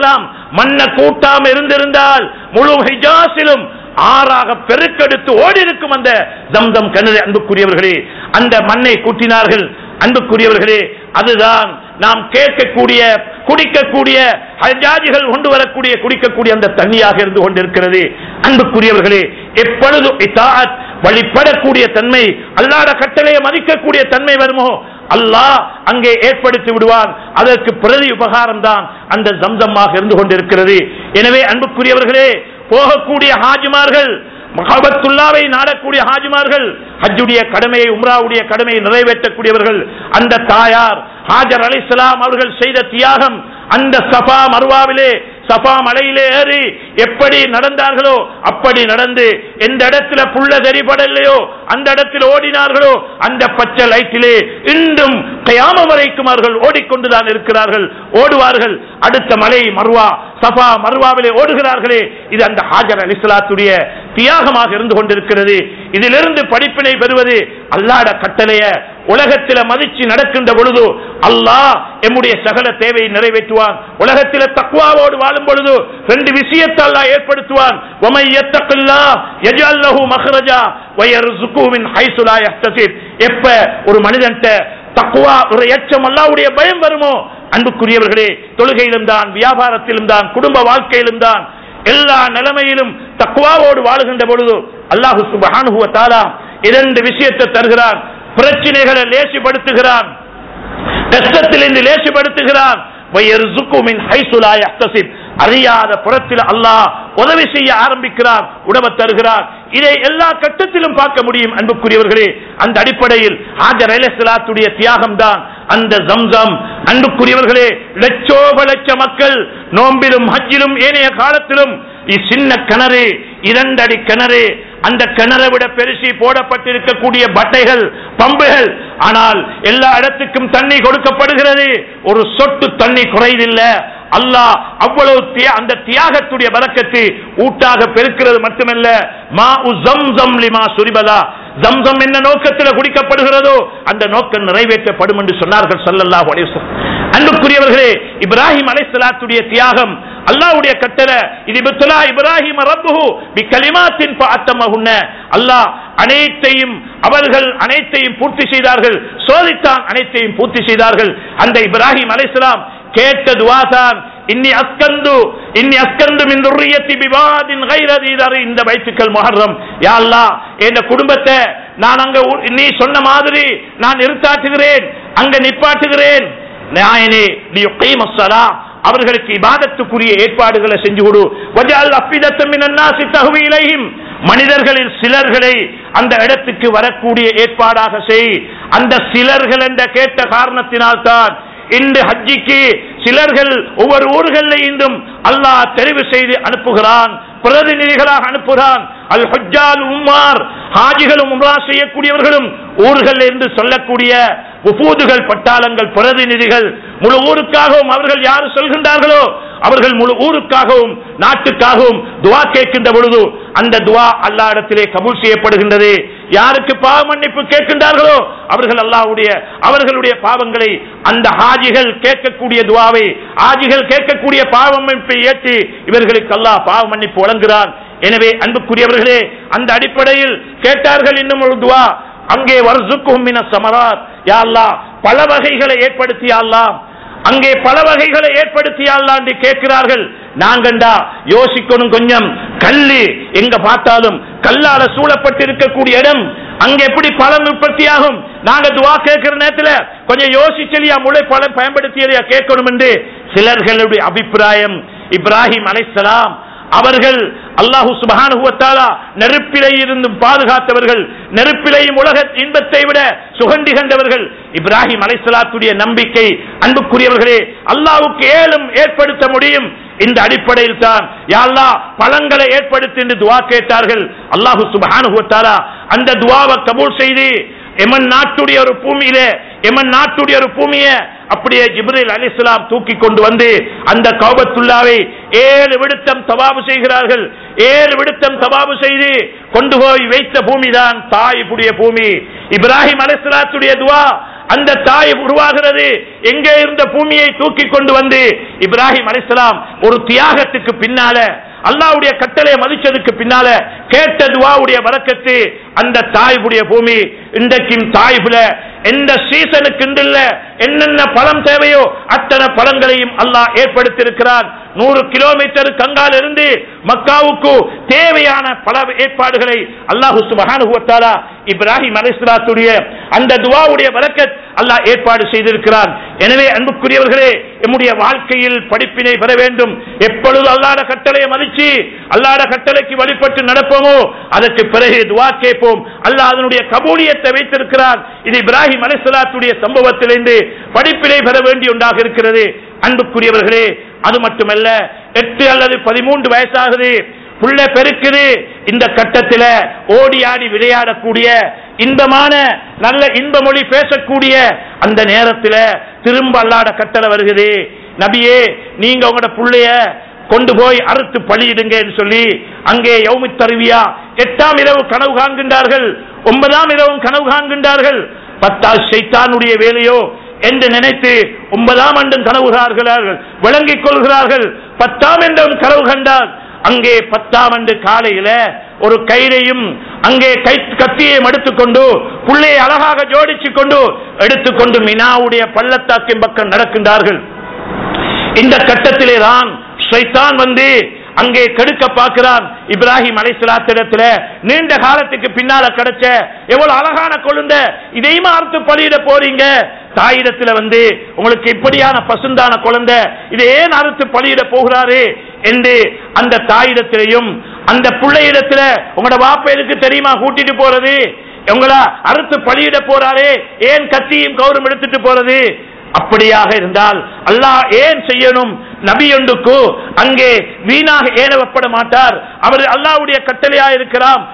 மண்ணை கூட்டாம இருந்திருந்தால் முழு ஹிஜாஸிலும் ஆறாக பெருக்கெடுத்து ஓடி இருக்கும் அந்த தம்தம் கிணறு அன்புக்குரியவர்களே அந்த மண்ணை கூட்டினார்கள் அன்புக்குரியவர்களே அதுதான் நாம் கேட்கக்கூடிய குடிக்கக்கூடிய ஹஜாஜிகள் கொண்டு வரக்கூடிய குடிக்கக்கூடிய அந்த தண்ணியாக இருந்து கொண்டிருக்கிறது அன்புக்குரியவர்களே எப்பொழுது இத்தாத் வழிபடக்கூடிய தன்மை அல்லாத கட்டளையை மதிக்கக்கூடிய தன்மை வருமோ அல்லாஹ் அங்கே ஏற்படுத்தி விடுவான் அதற்கு பிரதி உபகாரம் தான் அந்த ஜம்சம்மாக இருந்து கொண்டிருக்கிறது எனவே அன்புக்குரியவர்களே போகக்கூடிய ஹாஜிமார்கள் மகாபத்துல்லாவை நாடக்கூடிய ஹாஜிமார்கள் ஹஜ்ஜுடைய கடமையை உம்ராவுடைய கடமையை நிறைவேற்றக்கூடியவர்கள் அந்த தாயார் ஹாஜர் அலிஸ்லாம் அவர்கள் செய்த தியாகம் அந்த சபா மருவாவிலே சபா மலையிலே ஏறி எப்படி நடந்தார்களோ அப்படி நடந்து எந்த இடத்துல புள்ள தெரிபடலையோ அந்த இடத்தில் ஓடினார்களோ அந்த பச்சை லைட்டிலே இன்றும் கயாம வரைக்கும் அவர்கள் ஓடிக்கொண்டுதான் இருக்கிறார்கள் ஓடுவார்கள் அடுத்த மலை மருவா சபா மருவாவிலே ஓடுகிறார்களே இது அந்த ஹாஜர் அலிஸ்லாத்துடைய தியாகமாக இருந்து கொண்டிருக்கிறது இதிலிருந்து படிப்பினை பெறுவது அல்லாட கட்டளைய உலகத்தில மதிச்சு நடக்கின்ற பொழுது அல்லாஹ் எம்முடைய சகல தேவையை நிறைவேற்றுவான் உலகத்தில தக்குவாவோடு வாழும் பொழுது ரெண்டு விஷயத்தை அல்லாஹ் ஏற்படுத்துவான் وَمَن يَتَّقِ اللَّهَ يَجْعَل لَّهُ مَخْرَجًا وَيَرْزُقْهُ مِنْ حَيْثُ لَا يَحْتَسِبُ எப்ப ஒரு மனிதன்ட்ட தக்குவா ஒரு எச்சம் அல்லாஹ்வுடைய பயம் வருமோ அன்புக்குரியவர்களே தொழுகையிலும் தான் வியாபாரத்திலும் தான் குடும்ப வாழ்க்கையிலும் தான் எல்லா நிலைமையிலும் தக்குவாவோடு வாழுகின்ற பொழுது அல்லாஹு சுபஹானுஹு வ தஆலா இரண்டு விஷயத்தை தருகிறான் பிரச்சனைகளை லேசிப்படுத்துகிறான் கஷ்டத்திலிருந்து லேசிப்படுத்துகிறான் وَيَرْزُقُ مِنْ حَيْثُ لَا يَحْتَسِبُ அறியாத புறத்தில் அல்லாஹ் உதவி செய்ய ஆரம்பிக்கிறார் உணவு தருகிறார் இதை எல்லா கட்டத்திலும் பார்க்க முடியும் அன்புக்குரியவர்களே அந்த அடிப்படையில் ஹாஜர் அலைஹிஸ்ஸலாத்துடைய தியாகம் தான் அந்த ஜம்சம் அன்புக்குரியவர்களே லட்சோப லட்ச மக்கள் நோம்பிலும் ஹஜ்ஜிலும் ஏனைய காலத்திலும் சின்ன கிணறு இரண்டடி கிணறு அந்த கிணறை விட பெருசி போடப்பட்டிருக்கக்கூடிய பட்டைகள் பம்புகள் ஆனால் எல்லா இடத்துக்கும் தண்ணி கொடுக்கப்படுகிறது ஒரு சொட்டு தண்ணி குறைதில்லை அல்லாஹ் அவ்வளவு தியா- அந்த தியாகத்துடைய பறக்கத்து ஊட்டாக பெருக்கிறது மட்டுமல்ல மா உசம் லிமா சுரிபதா ஜம்சம் என்ன நோக்கத்தில் குடிக்கப்படுகிறதோ அந்த நோக்கம் நிறைவேற்றப்படும் என்று சொன்னார்கள் ஸல்லல்லாஹு அலைஹி வஸல்லம் அன்புக்குரியவர்களே இப்ராஹிம் அலைஹிஸ்ஸலாத்துடைய தியாகம் அல்லாஹ்வுடைய கட்டளை இது இப்துலா இப்ராஹிம் ரப்புஹு பி கலிமாத்தின் ஃபஅத்தமஹுன்ன அல்லாஹ் அனைத்தையும் அவர்கள் அனைத்தையும் பூர்த்தி செய்தார்கள் சோதித்தான் அனைத்தையும் பூர்த்தி செய்தார்கள் அந்த இப்ராஹிம் அலைஹிஸ்ஸலாம் கேட்ட துவா தான் இன்னி அஸ்கந்து இன்னி அஸ்கந்து மின் துர்ரியத்தி பிவாதின் கைரதீதர் இந்த பைத்துக்கள் முஹர்ரம் யா அல்லாஹ் என் குடும்பத்தை நான் அங்க உ- நீ சொன்ன மாதிரி நான் நிறுத்தாட்டுகிறேன் அங்க நிப்பாட்டுகிறேன் நாயனே நீ ஸலா அவர்களுக்கு இபாதத்துக்குரிய ஏற்பாடுகளை செஞ்சு கொடு வஜால் அப்பிதத்தம் மினன் நாசி தஹ்வி இலைஹிம் மனிதர்களில் சிலர்களை அந்த இடத்துக்கு வரக்கூடிய ஏற்பாடாக செய் அந்த சிலர்கள் என்ற கேட்ட காரணத்தினால் தான் இன்று ஹஜ்ஜிக்கு சிலர்கள் ஒவ்வொரு ஊர்களில் இருந்தும் அல்லாஹ் தெரிவு செய்து அனுப்புகிறான் பிரதிநிதிகளாக அனுப்புகிறான் அல் ஹஜ்ஜால் உம்மார் ஹாஜிகளும் உம்ரா செய்யக்கூடியவர்களும் ஊர்களில் இருந்து சொல்லக்கூடிய உபூதுகள் பட்டாளங்கள் பிரதிநிதிகள் முழு ஊருக்காகவும் அவர்கள் யாரு சொல்கின்றார்களோ அவர்கள் முழு ஊருக்காகவும் நாட்டுக்காகவும் துவா கேட்கின்ற பொழுது அந்த துவா அல்லா இடத்திலே கபூல் செய்யப்படுகின்றது யாருக்கு பாவ மன்னிப்பு கேட்கின்றார்களோ அவர்கள் அல்லாஹ்வுடைய அவர்களுடைய பாவங்களை அந்த ஹாஜிகள் கேட்கக்கூடிய துவாவை ஹாஜிகள் கேட்கக்கூடிய பாவ மன்னிப்பை ஏற்று இவர்களுக்கு அல்லாஹ் பாவ மன்னிப்பு வழங்குகிறான் எனவே அன்புக்குரியவர்களே அந்த அடிப்படையில் கேட்டார்கள் இன்னும் ஒரு துவா அங்கே வர்சுக்கும் மின சமராத் யா அல்லாஹ் பல வகைகளை ஏற்படுத்தி யா அல்லாஹ் அங்கே பல வகைகளை ஏற்படுத்தி என்று கேட்கிறார்கள் நாங்கண்டா யோசிக்கணும் கொஞ்சம் கல்லு எங்க பார்த்தாலும் கல்லால சூழப்பட்டிருக்கக்கூடிய இடம் அங்க எப்படி பழம் உற்பத்தி ஆகும் நாங்க துவா கேட்கிற நேரத்துல கொஞ்சம் யோசிச்சலியா முளை பழம் பயன்படுத்தியதையா கேட்கணும் என்று சிலர்களுடைய அபிப்பிராயம் இப்ராஹிம் அலைசலாம் அவர்கள் அல்லாஹு சுபஹானஹு வ தஆலா நெருப்பிலே இருந்து பாதுகாத்தவர்கள் நெருப்பிலையும் உலக இன்பத்தை விட சுகண்டி கண்டவர்கள் இப்ராஹிம் அலைஹிஸ்ஸலாத்துடைய நம்பிக்கை அன்புக்குரியவர்களே அல்லாஹ்வுக்கு ஏலும் ஏற்படுத்த முடியும் இந்த அடிப்படையில் தான் யா அல்லாஹ் பழங்களை ஏற்படுத்தி என்று துவா கேட்டார்கள் அல்லாஹு சுபஹானஹு வ தஆலா அந்த துவாவை கபூல் செய்து எமன் நாட்டுடைய ஒரு பூமியிலே எமன் நாட்டுடைய ஒரு பூமியை அப்படியே ஜிப்ரீல் அலிஸ்லாம் தூக்கி கொண்டு வந்து அந்த கௌபத்துல்லாவை ஏழு விடுத்தம் தவாபு செய்கிறார்கள் ஏழு விடுத்தம் தவாபு செய்து கொண்டு போய் வைத்த பூமி தான் தாய் புடிய பூமி இப்ராஹிம் அலிஸ்லாத்துடைய துவா அந்த தாய் உருவாகிறது எங்கே இருந்த பூமியை தூக்கி கொண்டு வந்து இப்ராஹிம் அலிஸ்லாம் ஒரு தியாகத்துக்கு பின்னால அல்லாவுடைய கட்டளையை மதிச்சதுக்கு பின்னால கேட்ட துவாவுடைய வரக்கத்து அந்த தாய்வுடைய பூமி இன்றைக்கும் தாய்புல எந்த சீசனுக்கு இல்ல என்னென்ன பழம் தேவையோ அத்தனை பழங்களையும் அல்லாஹ் ஏற்படுத்தியிருக்கிறான் நூறு கிலோமீட்டர் கங்கால் இருந்து மக்காவுக்கு தேவையான பல ஏற்பாடுகளை அல்லாஹு சுபஹானுவத்தாலா இப்ராஹிம் அலிஸ்லாத்துடைய அந்த துவாவுடைய வரக்கத் அல்லாஹ் ஏற்பாடு செய்திருக்கிறான் எனவே அன்புக்குரியவர்களே நம்முடைய வாழ்க்கையில் படிப்பினை பெற வேண்டும் எப்பொழுது அல்லாத கட்டளையை மதிச்சு அல்லாத கட்டளைக்கு வழிபட்டு நடப்போமோ அதற்கு பிறகு துவா கேட்போம் அல்லாஹ் அதனுடைய கபூலியத்தை வைத்திருக்கிறான் இது இப்ராஹிம் அலிஸ்லாத்துடைய சம்பவத்திலிருந்து படிப்பினை பெற வேண்டிய ஒன்றாக இருக்கிறது அன்புக்குரியவர்களே அது மட்டுமல்ல எட்டு அல்லது பதிமூன்று வயசாகுது புள்ள பெருக்குது இந்த கட்டத்தில் ஓடி ஆடி விளையாடக்கூடிய இன்பமான நல்ல இன்ப மொழி பேசக்கூடிய அந்த நேரத்தில் திரும்ப அல்லாட கட்டளை வருகிறது நபியே நீங்க உங்களோட புள்ளைய கொண்டு போய் அறுத்து பலியிடுங்கன்னு சொல்லி அங்கே யௌமி தருவியா எட்டாம் இரவு கனவு காண்கின்றார்கள் ஒன்பதாம் இரவும் கனவு காண்கின்றார்கள் பத்தால் சைத்தானுடைய வேலையோ என்று நினைத்து ஒன்பதாம் ஆண்டும் கனவு காண்கிறார்கள் விளங்கிக் கொள்கிறார்கள் பத்தாம் என்றும் கனவு கண்டார் அங்கே பத்தாம் ஆண்டு காலையில ஒரு கயிறையும் அங்கே கை கத்தியையும் எடுத்துக்கொண்டு புள்ளையை அழகாக ஜோடிச்சு கொண்டு எடுத்துக்கொண்டு மினாவுடைய பள்ளத்தாக்கின் பக்கம் நடக்கின்றார்கள் இந்த கட்டத்திலே தான் ஷைத்தான் வந்து அங்கே கெடுக்க பார்க்கிறான் இப்ராஹிம் அலைசலாத்திடத்துல நீண்ட காலத்துக்கு பின்னால கிடைச்ச எவ்வளவு அழகான கொழுந்த இதையும் அறுத்து பலியிட போறீங்க தாயிடத்துல வந்து உங்களுக்கு இப்படியான பசுந்தான குழந்தை இதை ஏன் அறுத்து பலியிட போகிறாரு என்று அந்த தாயிடத்திலையும் அந்த பிள்ளையிடத்துல உங்களோட வாப்ப எதுக்கு தெரியுமா கூட்டிட்டு போறது உங்கள அறுத்து பலியிட போறாரே ஏன் கத்தியும் கௌரம் எடுத்துட்டு போறது அப்படியாக இருந்தால் அல்லாஹ் ஏன் செய்யணும் நபி ஒன்றுக்கு அங்கே வீணாக ஏனவப்பட மாட்டார் அவர் அல்லாவுடைய கட்டளையா இருக்கிறார்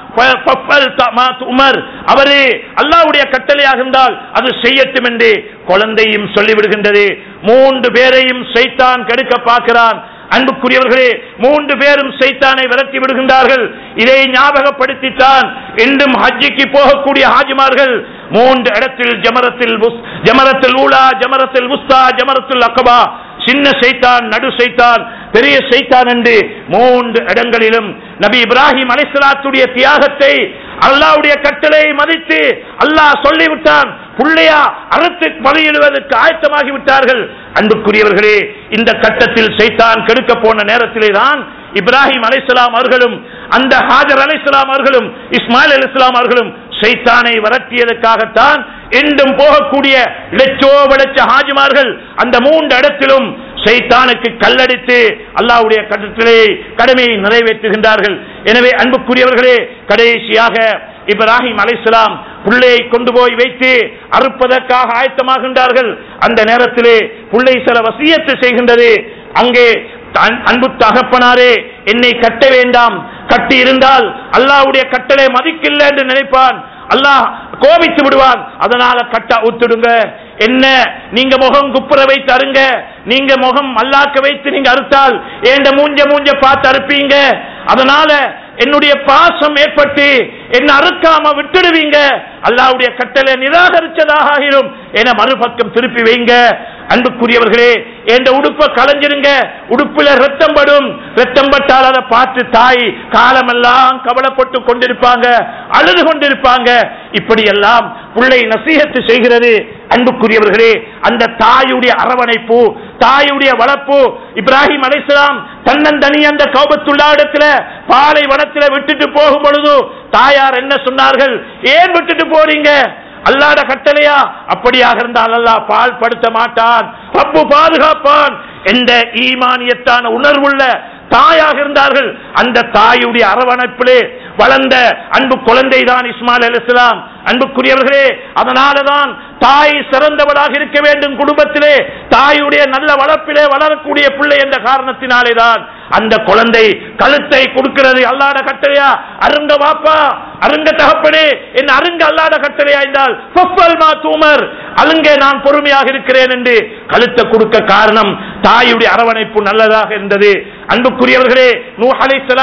உமர் அவரு அல்லாவுடைய கட்டளையாக இருந்தால் அது செய்யட்டும் என்று குழந்தையும் சொல்லிவிடுகின்றது மூன்று பேரையும் சைத்தான் கெடுக்க பார்க்கிறான் அன்புக்குரியவர்களே மூன்று பேரும் சைத்தானை விரட்டி விடுகின்றார்கள் இதை ஞாபகப்படுத்தித்தான் இன்றும் ஹஜ்ஜிக்கு போகக்கூடிய ஹாஜிமார்கள் மூன்று இடத்தில் ஜமரத்தில் ஜமரத்தில் ஊலா ஜமரத்தில் உஸ்தா ஜமரத்தில் அக்கபா சின்ன சைத்தான் நடு சைத்தான் பெரிய சைத்தான் என்று மூன்று இடங்களிலும் நபி இப்ராஹிம் அலிஸ்லாத்துடைய தியாகத்தை அல்லாவுடைய கட்டளை மதித்து அல்லாஹ் சொல்லிவிட்டான் புள்ளையா அறுத்து பலியிடுவதற்கு ஆயத்தமாகி விட்டார்கள் அன்புக்குரியவர்களே இந்த கட்டத்தில் சைத்தான் கெடுக்க போன நேரத்திலே தான் இப்ராஹிம் அலிஸ்லாம் அவர்களும் அந்த ஹாஜர் அலிஸ்லாம் அவர்களும் இஸ்மாயில் அலிஸ்லாம் அவர்களும் சைத்தானை விரட்டியதற்காகத்தான் என்றும் போகக்கூடிய லட்சோ லட்ச ஹாஜிமார்கள் அந்த மூன்று இடத்திலும் சைத்தானுக்கு கல்லடித்து அல்லாவுடைய கட்டத்திலே கடமையை நிறைவேற்றுகின்றார்கள் எனவே அன்புக்குரியவர்களே கடைசியாக இப்ராஹிம் அலைசலாம் புள்ளையை கொண்டு போய் வைத்து அறுப்பதற்காக ஆயத்தமாகின்றார்கள் அந்த நேரத்திலே புள்ளை சில வசியத்து செய்கின்றது அங்கே அன்பு தகப்பனாரே என்னை கட்ட வேண்டாம் கட்டி இருந்தால் அல்லாவுடைய கட்டளை மதிக்கில்லை என்று நினைப்பான் அல்லாஹ் கோபித்து விடுவான் அதனால கட்ட ஊத்துடுங்க என்ன நீங்க முகம் குப்புற வைத்து அருங்க நீங்க முகம் அல்லாக்க வைத்து நீங்க அறுத்தால் ஏண்ட மூஞ்ச மூஞ்ச பார்த்து அறுப்பீங்க அதனால என்னுடைய பாசம் ஏற்பட்டு என்ன அறுக்காம விட்டுடுவீங்க அல்லாவுடைய கட்டளை நிராகரிச்சதாக ஆகிரும் என மறுபக்கம் திருப்பி வைங்க அன்புக்குரியவர்களே என்ற உடுப்பை களைஞ்சிருங்க உடுப்புல ரத்தம் படும் ரத்தம் பட்டால் அதை பார்த்து தாய் காலமெல்லாம் கவலைப்பட்டு கொண்டிருப்பாங்க அழுது கொண்டிருப்பாங்க இப்படி எல்லாம் பிள்ளை நசீகத்து செய்கிறது அன்புக்குரியவர்களே அந்த தாயுடைய அரவணைப்பு தாயுடைய வளர்ப்பு இப்ராஹிம் அலிஸ்லாம் தன்னந்தனி அந்த கௌபத்துள்ளா இடத்துல பாலை வனத்துல விட்டுட்டு போகும் பொழுது தாயார் என்ன சொன்னார்கள் ஏன் விட்டுட்டு போறீங்க அல்லாட கட்டளையா அப்படியாக இருந்தால் அல்லாஹ் பால் படுத்த மாட்டான் ரப்பு பாதுகாப்பான் என்ற ஈமானியத்தான உணர்வுள்ள தாயாக இருந்தார்கள் அந்த தாயுடைய அரவணைப்பிலே வளர்ந்த அன்பு குழந்தை தான் இஸ்மாயில் அலி இஸ்லாம் அன்புக்குரியவர்களே அதனாலதான் தாய் சிறந்தவளாக இருக்க வேண்டும் குடும்பத்திலே தாயுடைய நல்ல வளர்ப்பிலே வளரக்கூடிய பிள்ளை என்ற காரணத்தினாலே தான் அந்த குழந்தை கழுத்தை கொடுக்கிறது அல்லாட கட்டளையா அருங்க வாப்பா அருங்க தகப்பனே என் அருங்க அல்லாட கட்டளையா என்றால் மா தூமர் அருங்க நான் பொறுமையாக இருக்கிறேன் என்று கழுத்தை கொடுக்க காரணம் தாயுடைய அரவணைப்பு நல்லதாக இருந்தது அன்புக்குரியவர்களே நூ அலைசலாம்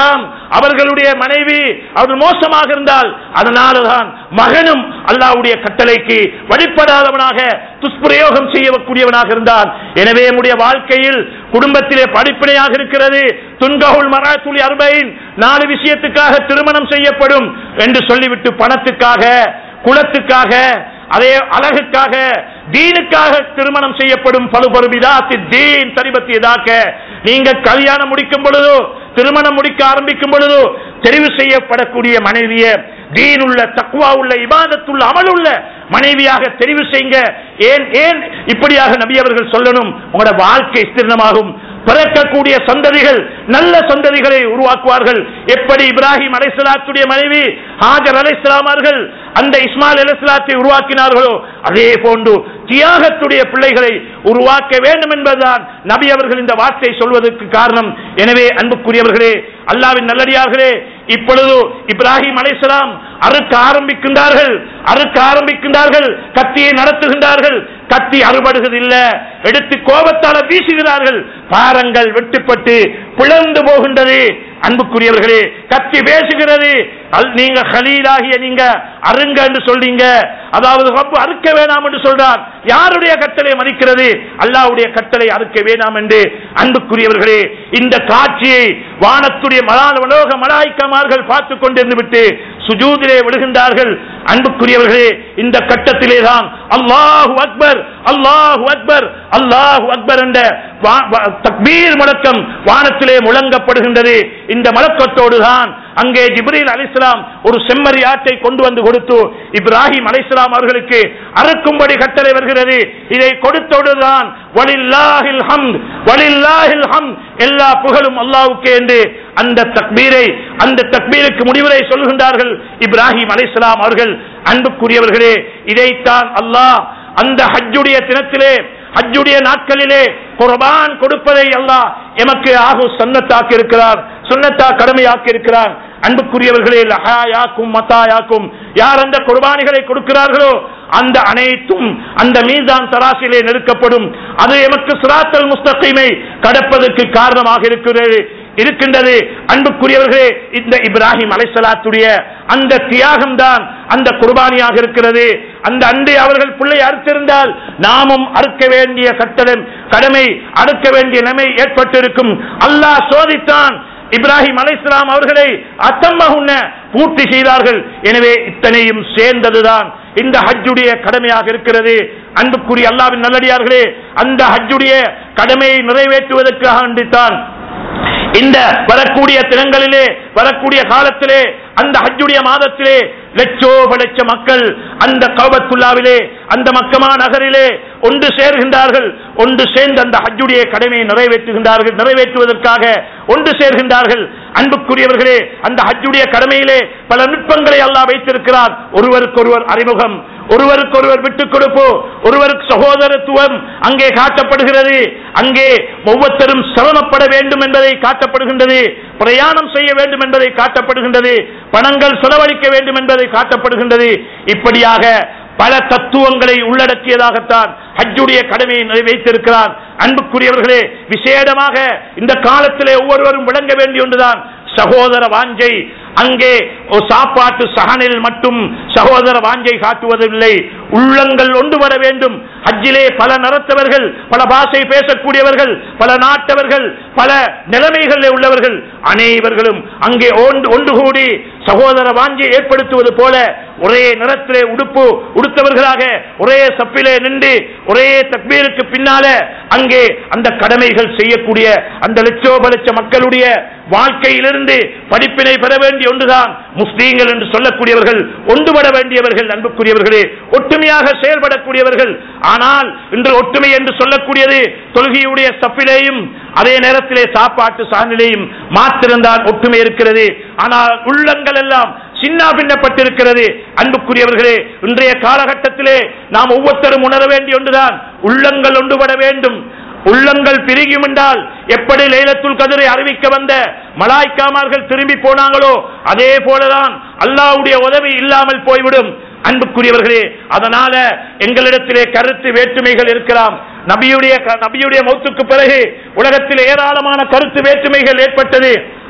அவர்களுடைய மனைவி அவர் மோசமாக இருந்தால் அதனாலதான் மகனும் அல்லாஹ்வுடைய கட்டளைக்கு வழிபடாதவனாக துஷ்பிரயோகம் செய்யக்கூடியவனாக இருந்தான் எனவே நம்முடைய வாழ்க்கையில் குடும்பத்திலே படிப்பினையாக இருக்கிறது துன்கவுல் மராத்துலி அர்பைன் நாலு விஷயத்துக்காக திருமணம் செய்யப்படும் என்று சொல்லிவிட்டு பணத்துக்காக குலத்துக்காக அதே அழகுக்காக தீனுக்காக திருமணம் செய்யப்படும் பலுபரு விதாத்தி தீன் தரிபத்தியதாக்க நீங்க கல்யாணம் முடிக்கும் பொழுதோ திருமணம் முடிக்க ஆரம்பிக்கும் பொழுதோ தெரிவு செய்யப்படக்கூடிய மனைவிய தீன் உள்ள தக்குவா உள்ள இபாதத்துள்ள அமல் உள்ள மனைவியாக தெரிவு செய்யுங்க ஏன் ஏன் இப்படியாக நபி அவர்கள் சொல்லணும் உங்களோட வாழ்க்கை ஸ்திரணமாகும் பிறக்கக்கூடிய சந்ததிகள் நல்ல சந்ததிகளை உருவாக்குவார்கள் எப்படி இப்ராஹிம் அலைசலாத்துடைய மனைவி ஹாஜர் அலைசலாமார்கள் அந்த இஸ்மாயில் அலைசலாத்தை உருவாக்கினார்களோ அதே போன்று தியாகத்துடைய பிள்ளைகளை உருவாக்க வேண்டும் என்பதுதான் நபி அவர்கள் இந்த வார்த்தை சொல்வதற்கு காரணம் எனவே அன்புக்குரியவர்களே அல்லாவின் நல்லடியார்களே இப்பொழுது இப்ராஹிம் அலைசலாம் அறுக்க ஆரம்பிக்கின்றார்கள் அறுக்க ஆரம்பிக்கின்றார்கள் கத்தியை நடத்துகின்றார்கள் கத்தி அறுபடுகிறதில்லை எடுத்து கோபத்தால வீசுகிறார்கள் பாரங்கள் வெட்டுப்பட்டு பிளந்து போகின்றது அன்புக்குரியவர்களே கத்தி பேசுகிறது அல்- நீங்க ஹலீலாகிய நீங்க அருங்க என்று சொல்றீங்க அதாவது ரப்பு அறுக்க வேணாம் என்று சொல்றார் யாருடைய கட்டளை மதிக்கிறது அல்லாஹ்வுடைய கட்டளை அறுக்க வேணாம் என்று அன்புக்குரியவர்களே இந்த காட்சியை வானத்துடைய மலால உலோக மலாய்க்கமார்கள் பார்த்து கொண்டிருந்து விட்டு சுஜூதிலே விடுகின்றார்கள் அன்புக்குரியவர்களே இந்த கட்டத்திலே தான் அல்லாஹு அக்பர் அல்லாஹு அக்பர் அல்லாஹு அக்பர் என்ற வா- வா- தக்பீர் முழக்கம் வானத்திலே முழங்கப்படுகின்றது இந்த முழக்கத்தோடு தான் அங்கே ஜிப்ரீல் அலிஸ்லாம் ஒரு செம்மறி ஆட்டை கொண்டு வந்து கொடுத்து இப்ராஹிம் அலிஸ்லாம் அவர்களுக்கு அறுக்கும்படி கட்டளை வருகிறது இதை கொடுத்தோடுதான் வலில்லாஹில் ஹம்த் வலில்லாஹில் ஹம்த் எல்லா புகழும் அல்லாஹ்வுக்கே என்று அந்த தக்பீரை அந்த தக்பீருக்கு முடிவுரை சொல்கின்றார்கள் இப்ராஹிம் அலிஸ்லாம் அவர்கள் அன்புக்குரியவர்களே இதைத்தான் அல்லாஹ் அந்த ஹஜ்ஜுடைய தினத்திலே ஹஜ்ஜுடைய நாட்களிலே குர்பான் கொடுப்பதை அல்லாஹ் எமக்கு ஆகு சன்னத்தாக்கி இருக்கிறார் சுன்னத்தா கடமையாக்கி இருக்கிறார் அன்புக்குரியவர்களே லஹாயாக்கும் மத்தாயாக்கும் யார் அந்த குர்பானிகளை கொடுக்கிறார்களோ அந்த அனைத்தும் அந்த மீதான் தராசிலே நெருக்கப்படும் அது எமக்கு சிராத்தல் முஸ்தகீமை கடப்பதற்கு காரணமாக இருக்கிறது இருக்கின்றது அன்புக்குரியவர்களே இந்த இப்ராஹிம் அலைசலாத்துடைய அந்த தியாகம் தான் அந்த குர்பானியாக இருக்கிறது அந்த அண்டை அவர்கள் பிள்ளை அறுத்திருந்தால் நாமும் அறுக்க வேண்டிய கட்டளம் கடமை அறுக்க வேண்டிய நிலைமை ஏற்பட்டிருக்கும் அல்லாஹ் சோதித்தான் இப்ராஹிம் அலைஹிஸ்ஸலாம் அவர்களை அத்தம்மகுன்ன பூர்த்தி செய்தார்கள் எனவே இத்தனையும் சேர்ந்ததுதான் இந்த ஹஜ்ஜுடைய கடமையாக இருக்கிறது அன்புக்குரிய அல்லாவின் நல்லடியார்களே அந்த ஹஜ்ஜுடைய கடமையை நிறைவேற்றுவதற்காக வேண்டித்தான் இந்த வரக்கூடிய தினங்களிலே வரக்கூடிய காலத்திலே அந்த ஹஜ்ஜுடைய மாதத்திலே லட்சோப லட்ச மக்கள் அந்த கௌபத்துல்லாவிலே அந்த மக்கமா நகரிலே ஒன்று சேர்கின்றார்கள் ஒன்று சேர்ந்து அந்த ஹஜ்ஜுடைய கடமையை நிறைவேற்றுகின்றார்கள் நிறைவேற்றுவதற்காக ஒன்று சேர்கின்றார்கள் அன்புக்குரியவர்களே அந்த ஹஜ்ஜுடைய கடமையிலே பல நுட்பங்களை அல்லாஹ் வைத்திருக்கிறார் ஒருவருக்கொருவர் அறிமுகம் ஒருவருக்கொருவர் விட்டுக் கொடுப்பு ஒருவருக்கு சகோதரத்துவம் அங்கே காட்டப்படுகிறது அங்கே ஒவ்வொருத்தரும் சிரமப்பட வேண்டும் என்பதை காட்டப்படுகின்றது பிரயாணம் செய்ய வேண்டும் என்பதை காட்டப்படுகின்றது பணங்கள் செலவழிக்க வேண்டும் என்பதை காட்டப்படுகின்றது இப்படியாக பல தத்துவங்களை உள்ளடக்கியதாகத்தான் ஹஜ்ஜுடைய கடமையை நிறைவேற்றிருக்கிறார் அன்புக்குரியவர்களே விசேடமாக இந்த காலத்திலே ஒவ்வொருவரும் விளங்க வேண்டிய ஒன்றுதான் சகோதர வாஞ்சை அங்கே ஒரு சாப்பாட்டு சகனில் மட்டும் சகோதர வாஞ்சை காட்டுவதில்லை உள்ளங்கள் ஒன்று வர வேண்டும் ஹஜ்ஜிலே பல நிறத்தவர்கள் பல பாஷை பேசக்கூடியவர்கள் பல நாட்டவர்கள் பல நிலைமைகளில் உள்ளவர்கள் அனைவர்களும் அங்கே ஒன்று ஒன்று கூடி சகோதர வாஞ்சை ஏற்படுத்துவது போல ஒரே நிறத்திலே உடுப்பு உடுத்தவர்களாக ஒரே சப்பிலே நின்று ஒரே தக்பீருக்கு பின்னால அங்கே அந்த கடமைகள் செய்யக்கூடிய அந்த லட்சோப லட்ச மக்களுடைய வாழ்க்கையிலிருந்து படிப்பினை பெற வேண்டிய ஒன்றுதான் முஸ்லீம்கள் என்று சொல்லக்கூடியவர்கள் ஒன்றுபட வேண்டியவர்கள் அன்புக்குரியவர்களே ஒற்றுமையாக செயல்படக்கூடியவர்கள் ஆனால் இன்று ஒற்றுமை என்று சொல்லக்கூடியது தொழுகையுடைய சப்பிலேயும் அதே நேரத்திலே சாப்பாட்டு சாநிலையும் மாத்திருந்தால் ஒற்றுமை இருக்கிறது ஆனால் உள்ளங்கள் எல்லாம் சின்ன பின்னப்பட்டிருக்கிறது அன்புக்குரியவர்களே இன்றைய காலகட்டத்திலே நாம் ஒவ்வொருத்தரும் உணர வேண்டிய ஒன்றுதான் உள்ளங்கள் ஒன்றுபட வேண்டும் உள்ளங்கள் பிரியும் என்றால் எப்படி லைலத்துல் கதிரை அறிவிக்க வந்த மலாய்க்காமார்கள் திரும்பி போனாங்களோ அதே போலதான் அல்லாஹ்வுடைய உதவி இல்லாமல் போய்விடும் அன்புக்குரியவர்களே அதனால எங்களிடத்திலே கருத்து வேற்றுமைகள் இருக்கலாம் நபியுடைய நபியுடைய மௌத்துக்கு பிறகு உலகத்தில் ஏராளமான கருத்து வேற்றுமைகள் ஏற்பட்டது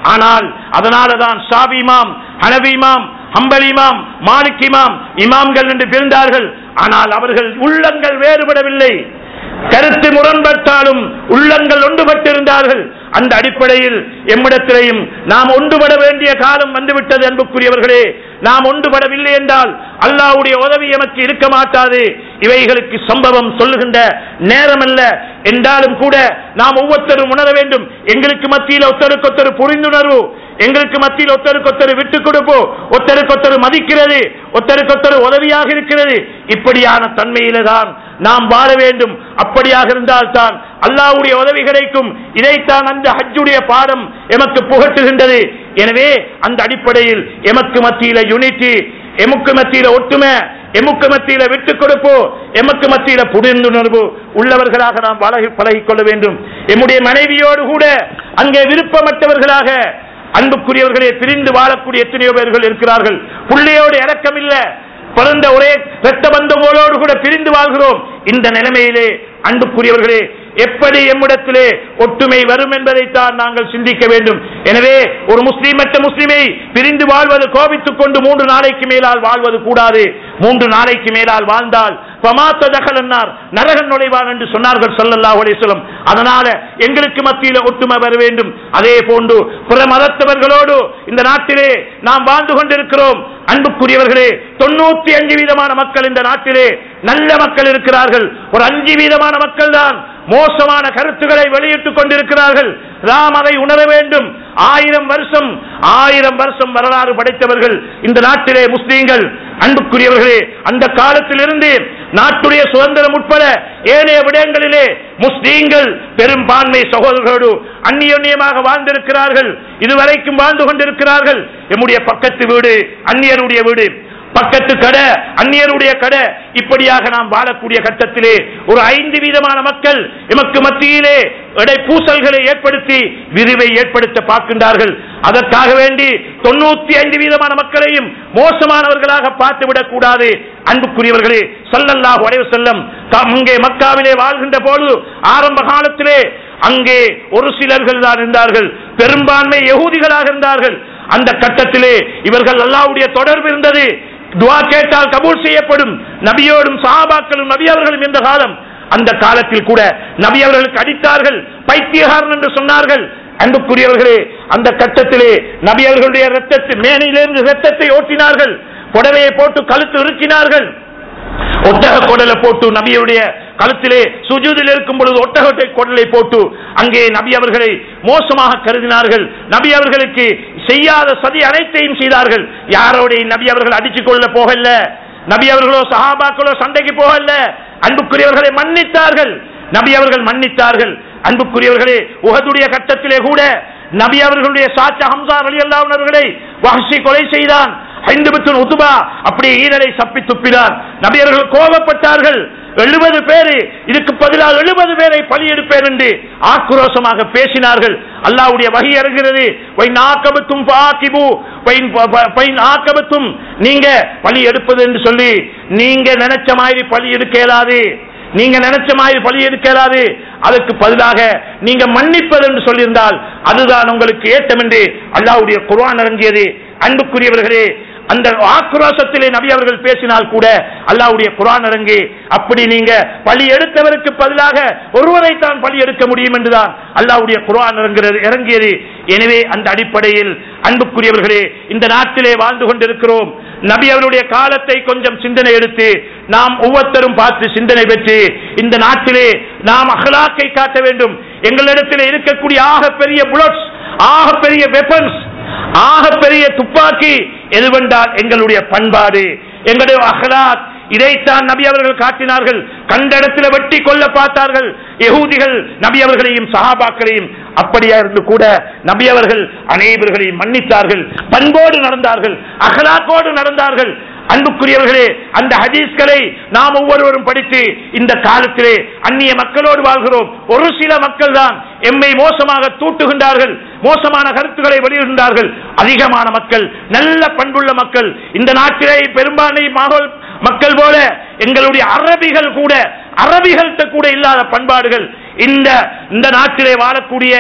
ஆனால் அதனாலதான் ஷாபி இமாம் ஹனவி இமாம் ஹம்பல் இமாம் மாலிக் இமாம் இமாம்கள் என்று பிரிந்தார்கள் ஆனால் அவர்கள் உள்ளங்கள் வேறுபடவில்லை கருத்து முரண்பட்டாலும் உள்ளங்கள் ஒன்றுபட்டிருந்தார்கள் அந்த அடிப்படையில் எம்மிடத்திலேயும் நாம் ஒன்றுபட வேண்டிய காலம் வந்துவிட்டது அன்புக்குரியவர்களே நாம் ஒன்றுபடவில்லை என்றால் அல்லாஹ்வுடைய உதவி எமக்கு இருக்க மாட்டாது இவைகளுக்கு சம்பவம் சொல்லுகின்ற நேரமல்ல என்றாலும் கூட நாம் ஒவ்வொருத்தரும் உணர வேண்டும் எங்களுக்கு மத்தியில் ஒருத்தருக்கொத்தர் புரிந்துணர்வு எங்களுக்கு மத்தியில் ஒருத்தருக்கொத்தர் விட்டு கொடுப்பு ஒருத்தருக்கொத்தர் மதிக்கிறது ஒருத்தருக்கொத்தர் உதவியாக இருக்கிறது இப்படியான தன்மையில தான் நாம் வாழ வேண்டும் அப்படியாக இருந்தால் தான் அல்லாஹ்வுடைய உதவி கிடைக்கும் இதைத்தான் அந்த ஹஜ்ஜுடைய பாடம் எமக்கு புகட்டுகின்றது எனவே அந்த அடிப்படையில் எமக்கு மத்தியில யூனிட்டி எமக்கு மத்தியில ஒற்றுமை எமக்கு மத்தியில விட்டு கொடுப்பு எமக்கு மத்தியில புரிந்துணர்வு உள்ளவர்களாக நாம் பழகி பழகிக் கொள்ள வேண்டும் எம்முடைய மனைவியோடு கூட அங்கே விருப்பமற்றவர்களாக அன்புக்குரியவர்களே பிரிந்து வாழக்கூடிய எத்தனையோ பேர்கள் இருக்கிறார்கள் புள்ளையோடு இறக்கம் இல்ல பிறந்த ஒரே இரத்த பந்தங்களோடு கூட பிரிந்து வாழ்கிறோம் இந்த நிலைமையிலே அன்புக்குரியவர்களே எப்படி எம்மிடத்திலே ஒற்றுமை வரும் என்பதைத்தான் நாங்கள் சிந்திக்க வேண்டும் எனவே ஒரு முஸ்லீம் மற்ற முஸ்லிமை பிரிந்து வாழ்வது கோபித்துக் கொண்டு மூன்று நாளைக்கு மேலால் வாழ்வது கூடாது மூன்று நாளைக்கு மேலால் வாழ்ந்தால் பமாத்த தகலன்னார் நரகன் நுழைவான் என்று சொன்னார்கள் ஸல்லல்லாஹு அலைஹி வஸல்லம் அதனால எங்களுக்கு மத்தியில ஒற்றுமை வர வேண்டும் அதே போன்று பிற மதத்தவர்களோடு இந்த நாட்டிலே நாம் வாழ்ந்து கொண்டிருக்கிறோம் அன்புக்குரியவர்களே தொண்ணூத்தி அஞ்சு வீதமான மக்கள் இந்த நாட்டிலே நல்ல மக்கள் இருக்கிறார்கள் ஒரு அஞ்சு வீதமான மக்கள் தான் மோசமான கருத்துக்களை வெளியிட்டுக் கொண்டிருக்கிறார்கள் நாம் அதை உணர வேண்டும் ஆயிரம் வருஷம் ஆயிரம் வருஷம் வரலாறு படைத்தவர்கள் இந்த நாட்டிலே முஸ்லீம்கள் அன்புக்குரியவர்களே அந்த காலத்திலிருந்து நாட்டுடைய சுதந்திரம் உட்பட ஏனைய விடயங்களிலே முஸ்லீம்கள் பெரும்பான்மை சகோதரர்களோடு அந்நியோன்யமாக வாழ்ந்திருக்கிறார்கள் இதுவரைக்கும் வாழ்ந்து கொண்டிருக்கிறார்கள் எம்முடைய பக்கத்து வீடு அந்நியருடைய வீடு பக்கத்து கடை அந்நியருடைய கடை இப்படியாக நாம் வாழக்கூடிய கட்டத்திலே ஒரு ஐந்து வீதமான மக்கள் எமக்கு மத்தியிலே இடை பூசல்களை ஏற்படுத்தி விரிவை ஏற்படுத்த பார்க்கின்றார்கள் அதற்காக வேண்டி தொண்ணூத்தி ஐந்து வீதமான மக்களையும் மோசமானவர்களாக பார்த்துவிடக் கூடாது அன்புக்குரியவர்களே சல்லல்லாஹு அலைஹி செல்லம் அங்கே மக்காவிலே வாழ்கின்ற பொழுது ஆரம்ப காலத்திலே அங்கே ஒரு சிலர்கள் தான் இருந்தார்கள் பெரும்பான்மை யகூதிகளாக இருந்தார்கள் அந்த கட்டத்திலே இவர்கள் அல்லாஹ்வுடைய தொடர்பு இருந்தது துவா கேட்டால் கபூல் செய்யப்படும் நபியோடும் சஹாபாக்களும் நபி அவர்களும் இந்த காலம் அந்த காலத்தில் கூட நபி அவர்களுக்கு அடித்தார்கள் பைத்தியகாரன் என்று சொன்னார்கள் அன்புக்குரியவர்களே அந்த கட்டத்திலே நபி அவர்களுடைய ரத்தத்தை மேனையிலிருந்து ரத்தத்தை ஓட்டினார்கள் புடவையை போட்டு கழுத்து இறுக்கினார்கள் ஒட்டக குடலை போட்டு நபியுடைய கழுத்திலே சுஜூதில் இருக்கும் பொழுது ஒட்டகத்தை குடலை போட்டு அங்கே நபி அவர்களை மோசமாக கருதினார்கள் நபி அவர்களுக்கு செய்யாத சதி அனைத்தையும் செய்தார்கள் யாரோடைய நபி அவர்கள் அடித்துக் கொள்ள போகல நபி அவர்களோ சஹாபாக்களோ சண்டைக்கு போகல அன்புக்குரியவர்களை மன்னித்தார்கள் நபி அவர்கள் மன்னித்தார்கள் அன்புக்குரியவர்களே உகதுடைய கட்டத்திலே கூட நபி அவர்களுடைய சாச்சா ஹம்சா அலி அல்லாவுனர்களை வஹஷி கொலை செய்தான் ஐந்துபத்தின் உத்துபா அப்படியே ஈரலை சப்பி துப்பினார் நபி அவர்கள் கோபப்பட்டார்கள் எழுபது பேரு இதுக்கு பதிலாக எழுபது பேரை பலி எடுப்பேன் என்று ஆக்ரோஷமாக பேசினார்கள் அல்லாவுடைய வகை இறங்குகிறது வைன் ஆக்கபத்தும் பாக்கிபு வைன் ப- ப- வைன் ஆக்கபத்தும் நீங்க பலி எடுப்பது என்று சொல்லி நீங்க நினைச்ச மாதிரி பலி எடுக்க இயலாது நீங்க நினைச்ச மாதிரி பலி எடுக்க இயலாது அதுக்கு பதிலாக நீங்க மன்னிப்பது என்று சொல்லியிருந்தால் அதுதான் உங்களுக்கு ஏற்றம் என்று அல்லாவுடைய குர்ஆன் இறங்கியது அன்புக்குரியவர்களே அந்த ஆக்ரோஷத்திலே நபி அவர்கள் பேசினால் கூட அல்லாவுடைய குரான் இறங்கி அப்படி நீங்க பலி எடுத்தவருக்கு பதிலாக ஒருவரை தான் பலி எடுக்க முடியும் என்றுதான் அல்லாவுடைய குரான் இறங்குகிறது இறங்கியது எனவே அந்த அடிப்படையில் அன்புக்குரியவர்களே இந்த நாட்டிலே வாழ்ந்து கொண்டிருக்கிறோம் நபி அவருடைய காலத்தை கொஞ்சம் சிந்தனை எடுத்து நாம் ஒவ்வொருத்தரும் பார்த்து சிந்தனை பெற்று இந்த நாட்டிலே நாம் அகலாக்கை காட்ட வேண்டும் எங்களிடத்தில் இருக்கக்கூடிய ஆக பெரிய புல்லட்ஸ் ஆக பெரிய வெப்பன்ஸ் ஆக பெரிய துப்பாக்கி எதுவென்றால் எங்களுடைய பண்பாடு எங்களுடைய அகலாத் இதைத்தான் நபி அவர்கள் காட்டினார்கள் கண்ட இடத்துல வெட்டி கொல்ல பார்த்தார்கள் யகூதிகள் நபி அவர்களையும் சஹாபாக்களையும் அப்படியா இருந்து கூட நபி அவர்கள் அனைவர்களையும் மன்னித்தார்கள் பண்போடு நடந்தார்கள் அகலாக்கோடு நடந்தார்கள் அன்புக்குரியவர்களே அந்த ஹதீஸ்களை நாம் ஒவ்வொருவரும் படித்து இந்த காலத்திலே அந்நிய மக்களோடு வாழ்கிறோம் ஒரு சில மக்கள் தான் எம்மை மோசமாக தூட்டுகின்றார்கள் மோசமான கருத்துக்களை வெளியிடுகின்றார்கள் அதிகமான மக்கள் நல்ல பண்புள்ள மக்கள் இந்த நாட்டிலே பெரும்பான்மை மகள் மக்கள் போல எங்களுடைய அரபிகள் கூட அரபிகள்கிட்ட கூட இல்லாத பண்பாடுகள் இந்த இந்த நாட்டிலே வாழக்கூடிய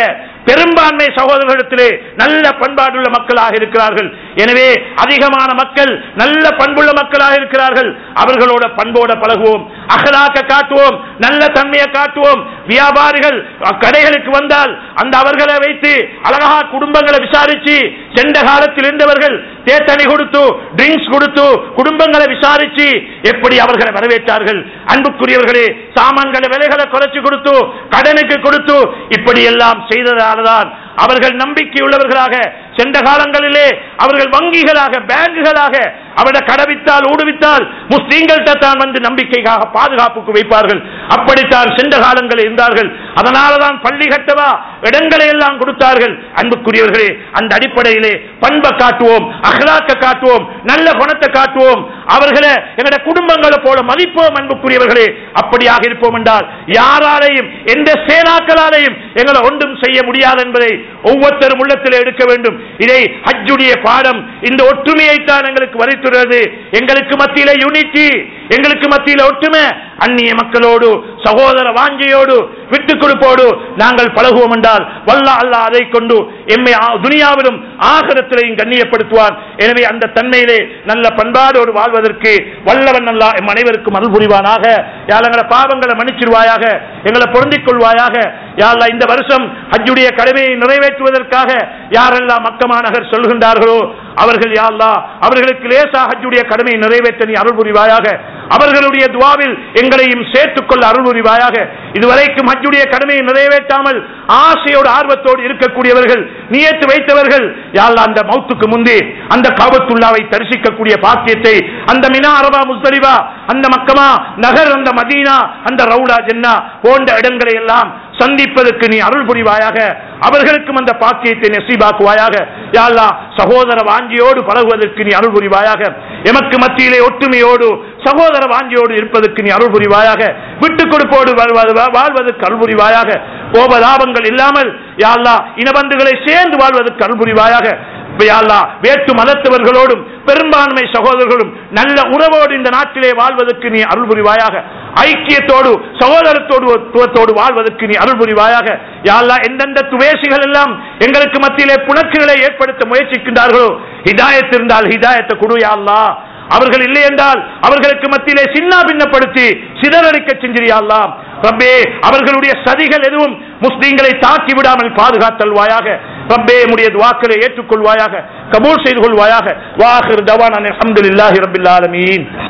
பெரும்பான்மை சகோதரர்களிடத்திலே நல்ல பண்பாடுள்ள மக்களாக இருக்கிறார்கள் எனவே அதிகமான மக்கள் நல்ல பண்புள்ள மக்களாக இருக்கிறார்கள் அவர்களோட பண்போட பழகுவோம் அகலாக்க காட்டுவோம் நல்ல தன்மையை காட்டுவோம் வியாபாரிகள் கடைகளுக்கு வந்தால் அந்த அவர்களை வைத்து அழகா குடும்பங்களை விசாரிச்சு சென்ற காலத்தில் இருந்தவர்கள் தேத்தனி கொடுத்து ட்ரிங்க்ஸ் கொடுத்து குடும்பங்களை விசாரிச்சு எப்படி அவர்களை வரவேற்றார்கள் அன்புக்குரியவர்களே சாமான்களை விலைகளை குறைச்சு கொடுத்து கடனுக்கு கொடுத்து இப்படி எல்லாம் செய்ததால்தான் அவர்கள் நம்பிக்கை உள்ளவர்களாக சென்ற காலங்களிலே அவர்கள் வங்கிகளாக பேங்குகளாக அவருடைய கடவித்தால் ஊடுவித்தால் முஸ்லீம்கள்ட்ட தான் வந்து நம்பிக்கைக்காக பாதுகாப்புக்கு வைப்பார்கள் அப்படித்தான் சென்ற காலங்களில் இருந்தார்கள் அதனாலதான் பள்ளி கட்டவா இடங்களை எல்லாம் கொடுத்தார்கள் அன்புக்குரியவர்களே அந்த அடிப்படையிலே பண்பை காட்டுவோம் அகலாக்க காட்டுவோம் நல்ல குணத்தை காட்டுவோம் அவர்களை எங்களுடைய குடும்பங்களை போல மதிப்போம் அன்புக்குரியவர்களே அப்படியாக இருப்போம் என்றால் யாராலையும் எந்த சேனாக்களாலையும் எங்களை ஒன்றும் செய்ய முடியாது என்பதை ஒவ்வொருத்தரும் உள்ளத்தில் எடுக்க வேண்டும் இதை ஹஜ்ஜுடைய பாடம் இந்த ஒற்றுமையை தான் எங்களுக்கு வரைத்துள்ளது எங்களுக்கு மத்தியில யூனிட்டி எங்களுக்கு மத்தியில ஒற்றுமை அந்நிய மக்களோடு சகோதர வாஞ்சையோடு விட்டு கொடுப்போடு நாங்கள் பழகுவோம் என்றால் வல்ல அல்லா அதை கொண்டு எம்மை ஆ- துனியாவிலும் ஆகரத்திலையும் கண்ணியப்படுத்துவான் எனவே அந்த தன்மையிலே நல்ல பண்பாடோடு வாழ்வதற்கு வல்லவன் அல்லா எம் அனைவருக்கும் அருள் புரிவானாக யாழங்களை பாவங்களை மன்னிச்சிருவாயாக எங்களை பொருந்திக் கொள்வாயாக யாழ்லா இந்த வருஷம் ஹஜ்ஜுடைய கடமையை நிறைவேற்றுவதற்காக யாரெல்லாம் மக்கமா நகர் சொல்கின்றார்களோ அவர்கள் யாழ்லா அவர்களுக்கு லேசா ஹஜ்ஜுடைய கடமையை நிறைவேற்ற நீ அருள் புரிவாயாக அவர்களுடைய துவாவில் எங்களையும் சேர்த்துக் கொள்ள அருள் புரிவாயாக இதுவரைக்கும் ஹஜ்ஜுடைய கடமையை நிறைவேற்றாமல் ஆசையோடு ஆர்வத்தோடு இருக்கக்கூடியவர்கள் நியத்து வைத்தவர்கள் யாழ்லா அந்த மௌத்துக்கு முந்தே அந்த காபத்துல்லாவை தரிசிக்கக்கூடிய பாக்கியத்தை அந்த மினா அரபா முஸ்தலிபா அந்த மக்கமா நகர் அந்த மதீனா அந்த ரவுடா ஜென்னா போன்ற இடங்களை எல்லாம் சந்திப்பதற்கு நீ அருள் புரிவாயாக அவர்களுக்கும் அந்த பாக்கியத்தை நெசீபாக்குவாயாக யா அல்லாஹ் சகோதர வாஞ்சியோடு பழகுவதற்கு நீ அருள் புரிவாயாக எமக்கு மத்தியிலே ஒற்றுமையோடு சகோதர வாஞ்சியோடு இருப்பதற்கு நீ அருள் புரிவாயாக விட்டு கொடுப்போடு வாழ்வது- வாழ்வதற்கு அருள் புரிவாயாக கோபதாபங்கள் இல்லாமல் யா அல்லாஹ் இனபந்துகளை சேர்ந்து வாழ்வதற்கு அருள் புரிவாயாக யா அல்லாஹ் வேற்று மதத்தவர்களோடும் பெரும்பான்மை சகோதரர்களும் நல்ல உறவோடு இந்த நாட்டிலே வாழ்வதற்கு நீ அருள் புரிவாயாக ஐக்கியத்தோடு சகோதரத்தோடு துவத்தோடு வாழ்வதற்கு நீ அருள் புரிவாயாக யா அல்லாஹ் எந்தெந்த துவேசிகள் எல்லாம் எங்களுக்கு மத்தியிலே புணக்குகளை ஏற்படுத்த முயற்சிக்கின்றார்களோ ஹிதாயத் இருந்தால் ஹிதாயத்தை கொடு யா அல்லாஹ் அவர்கள் இல்லை என்றால் அவர்களுக்கு மத்தியிலே சின்ன பின்னப்படுத்தி சிதறடிக்க செஞ்சிரியாலாம் ரப்பே அவர்களுடைய சதிகள் எதுவும் முஸ்லீம்களை தாக்கி விடாமல் பாதுகாத்தல்வாயாக ரப்பே உடைய துவாக்களை ஏற்றுக்கொள்வாயாக கபூல் செய்து கொள்வாயாக வாஹிர் தவான் அல்ஹம்துலில்லாஹி ரப்பில் ஆலமீன்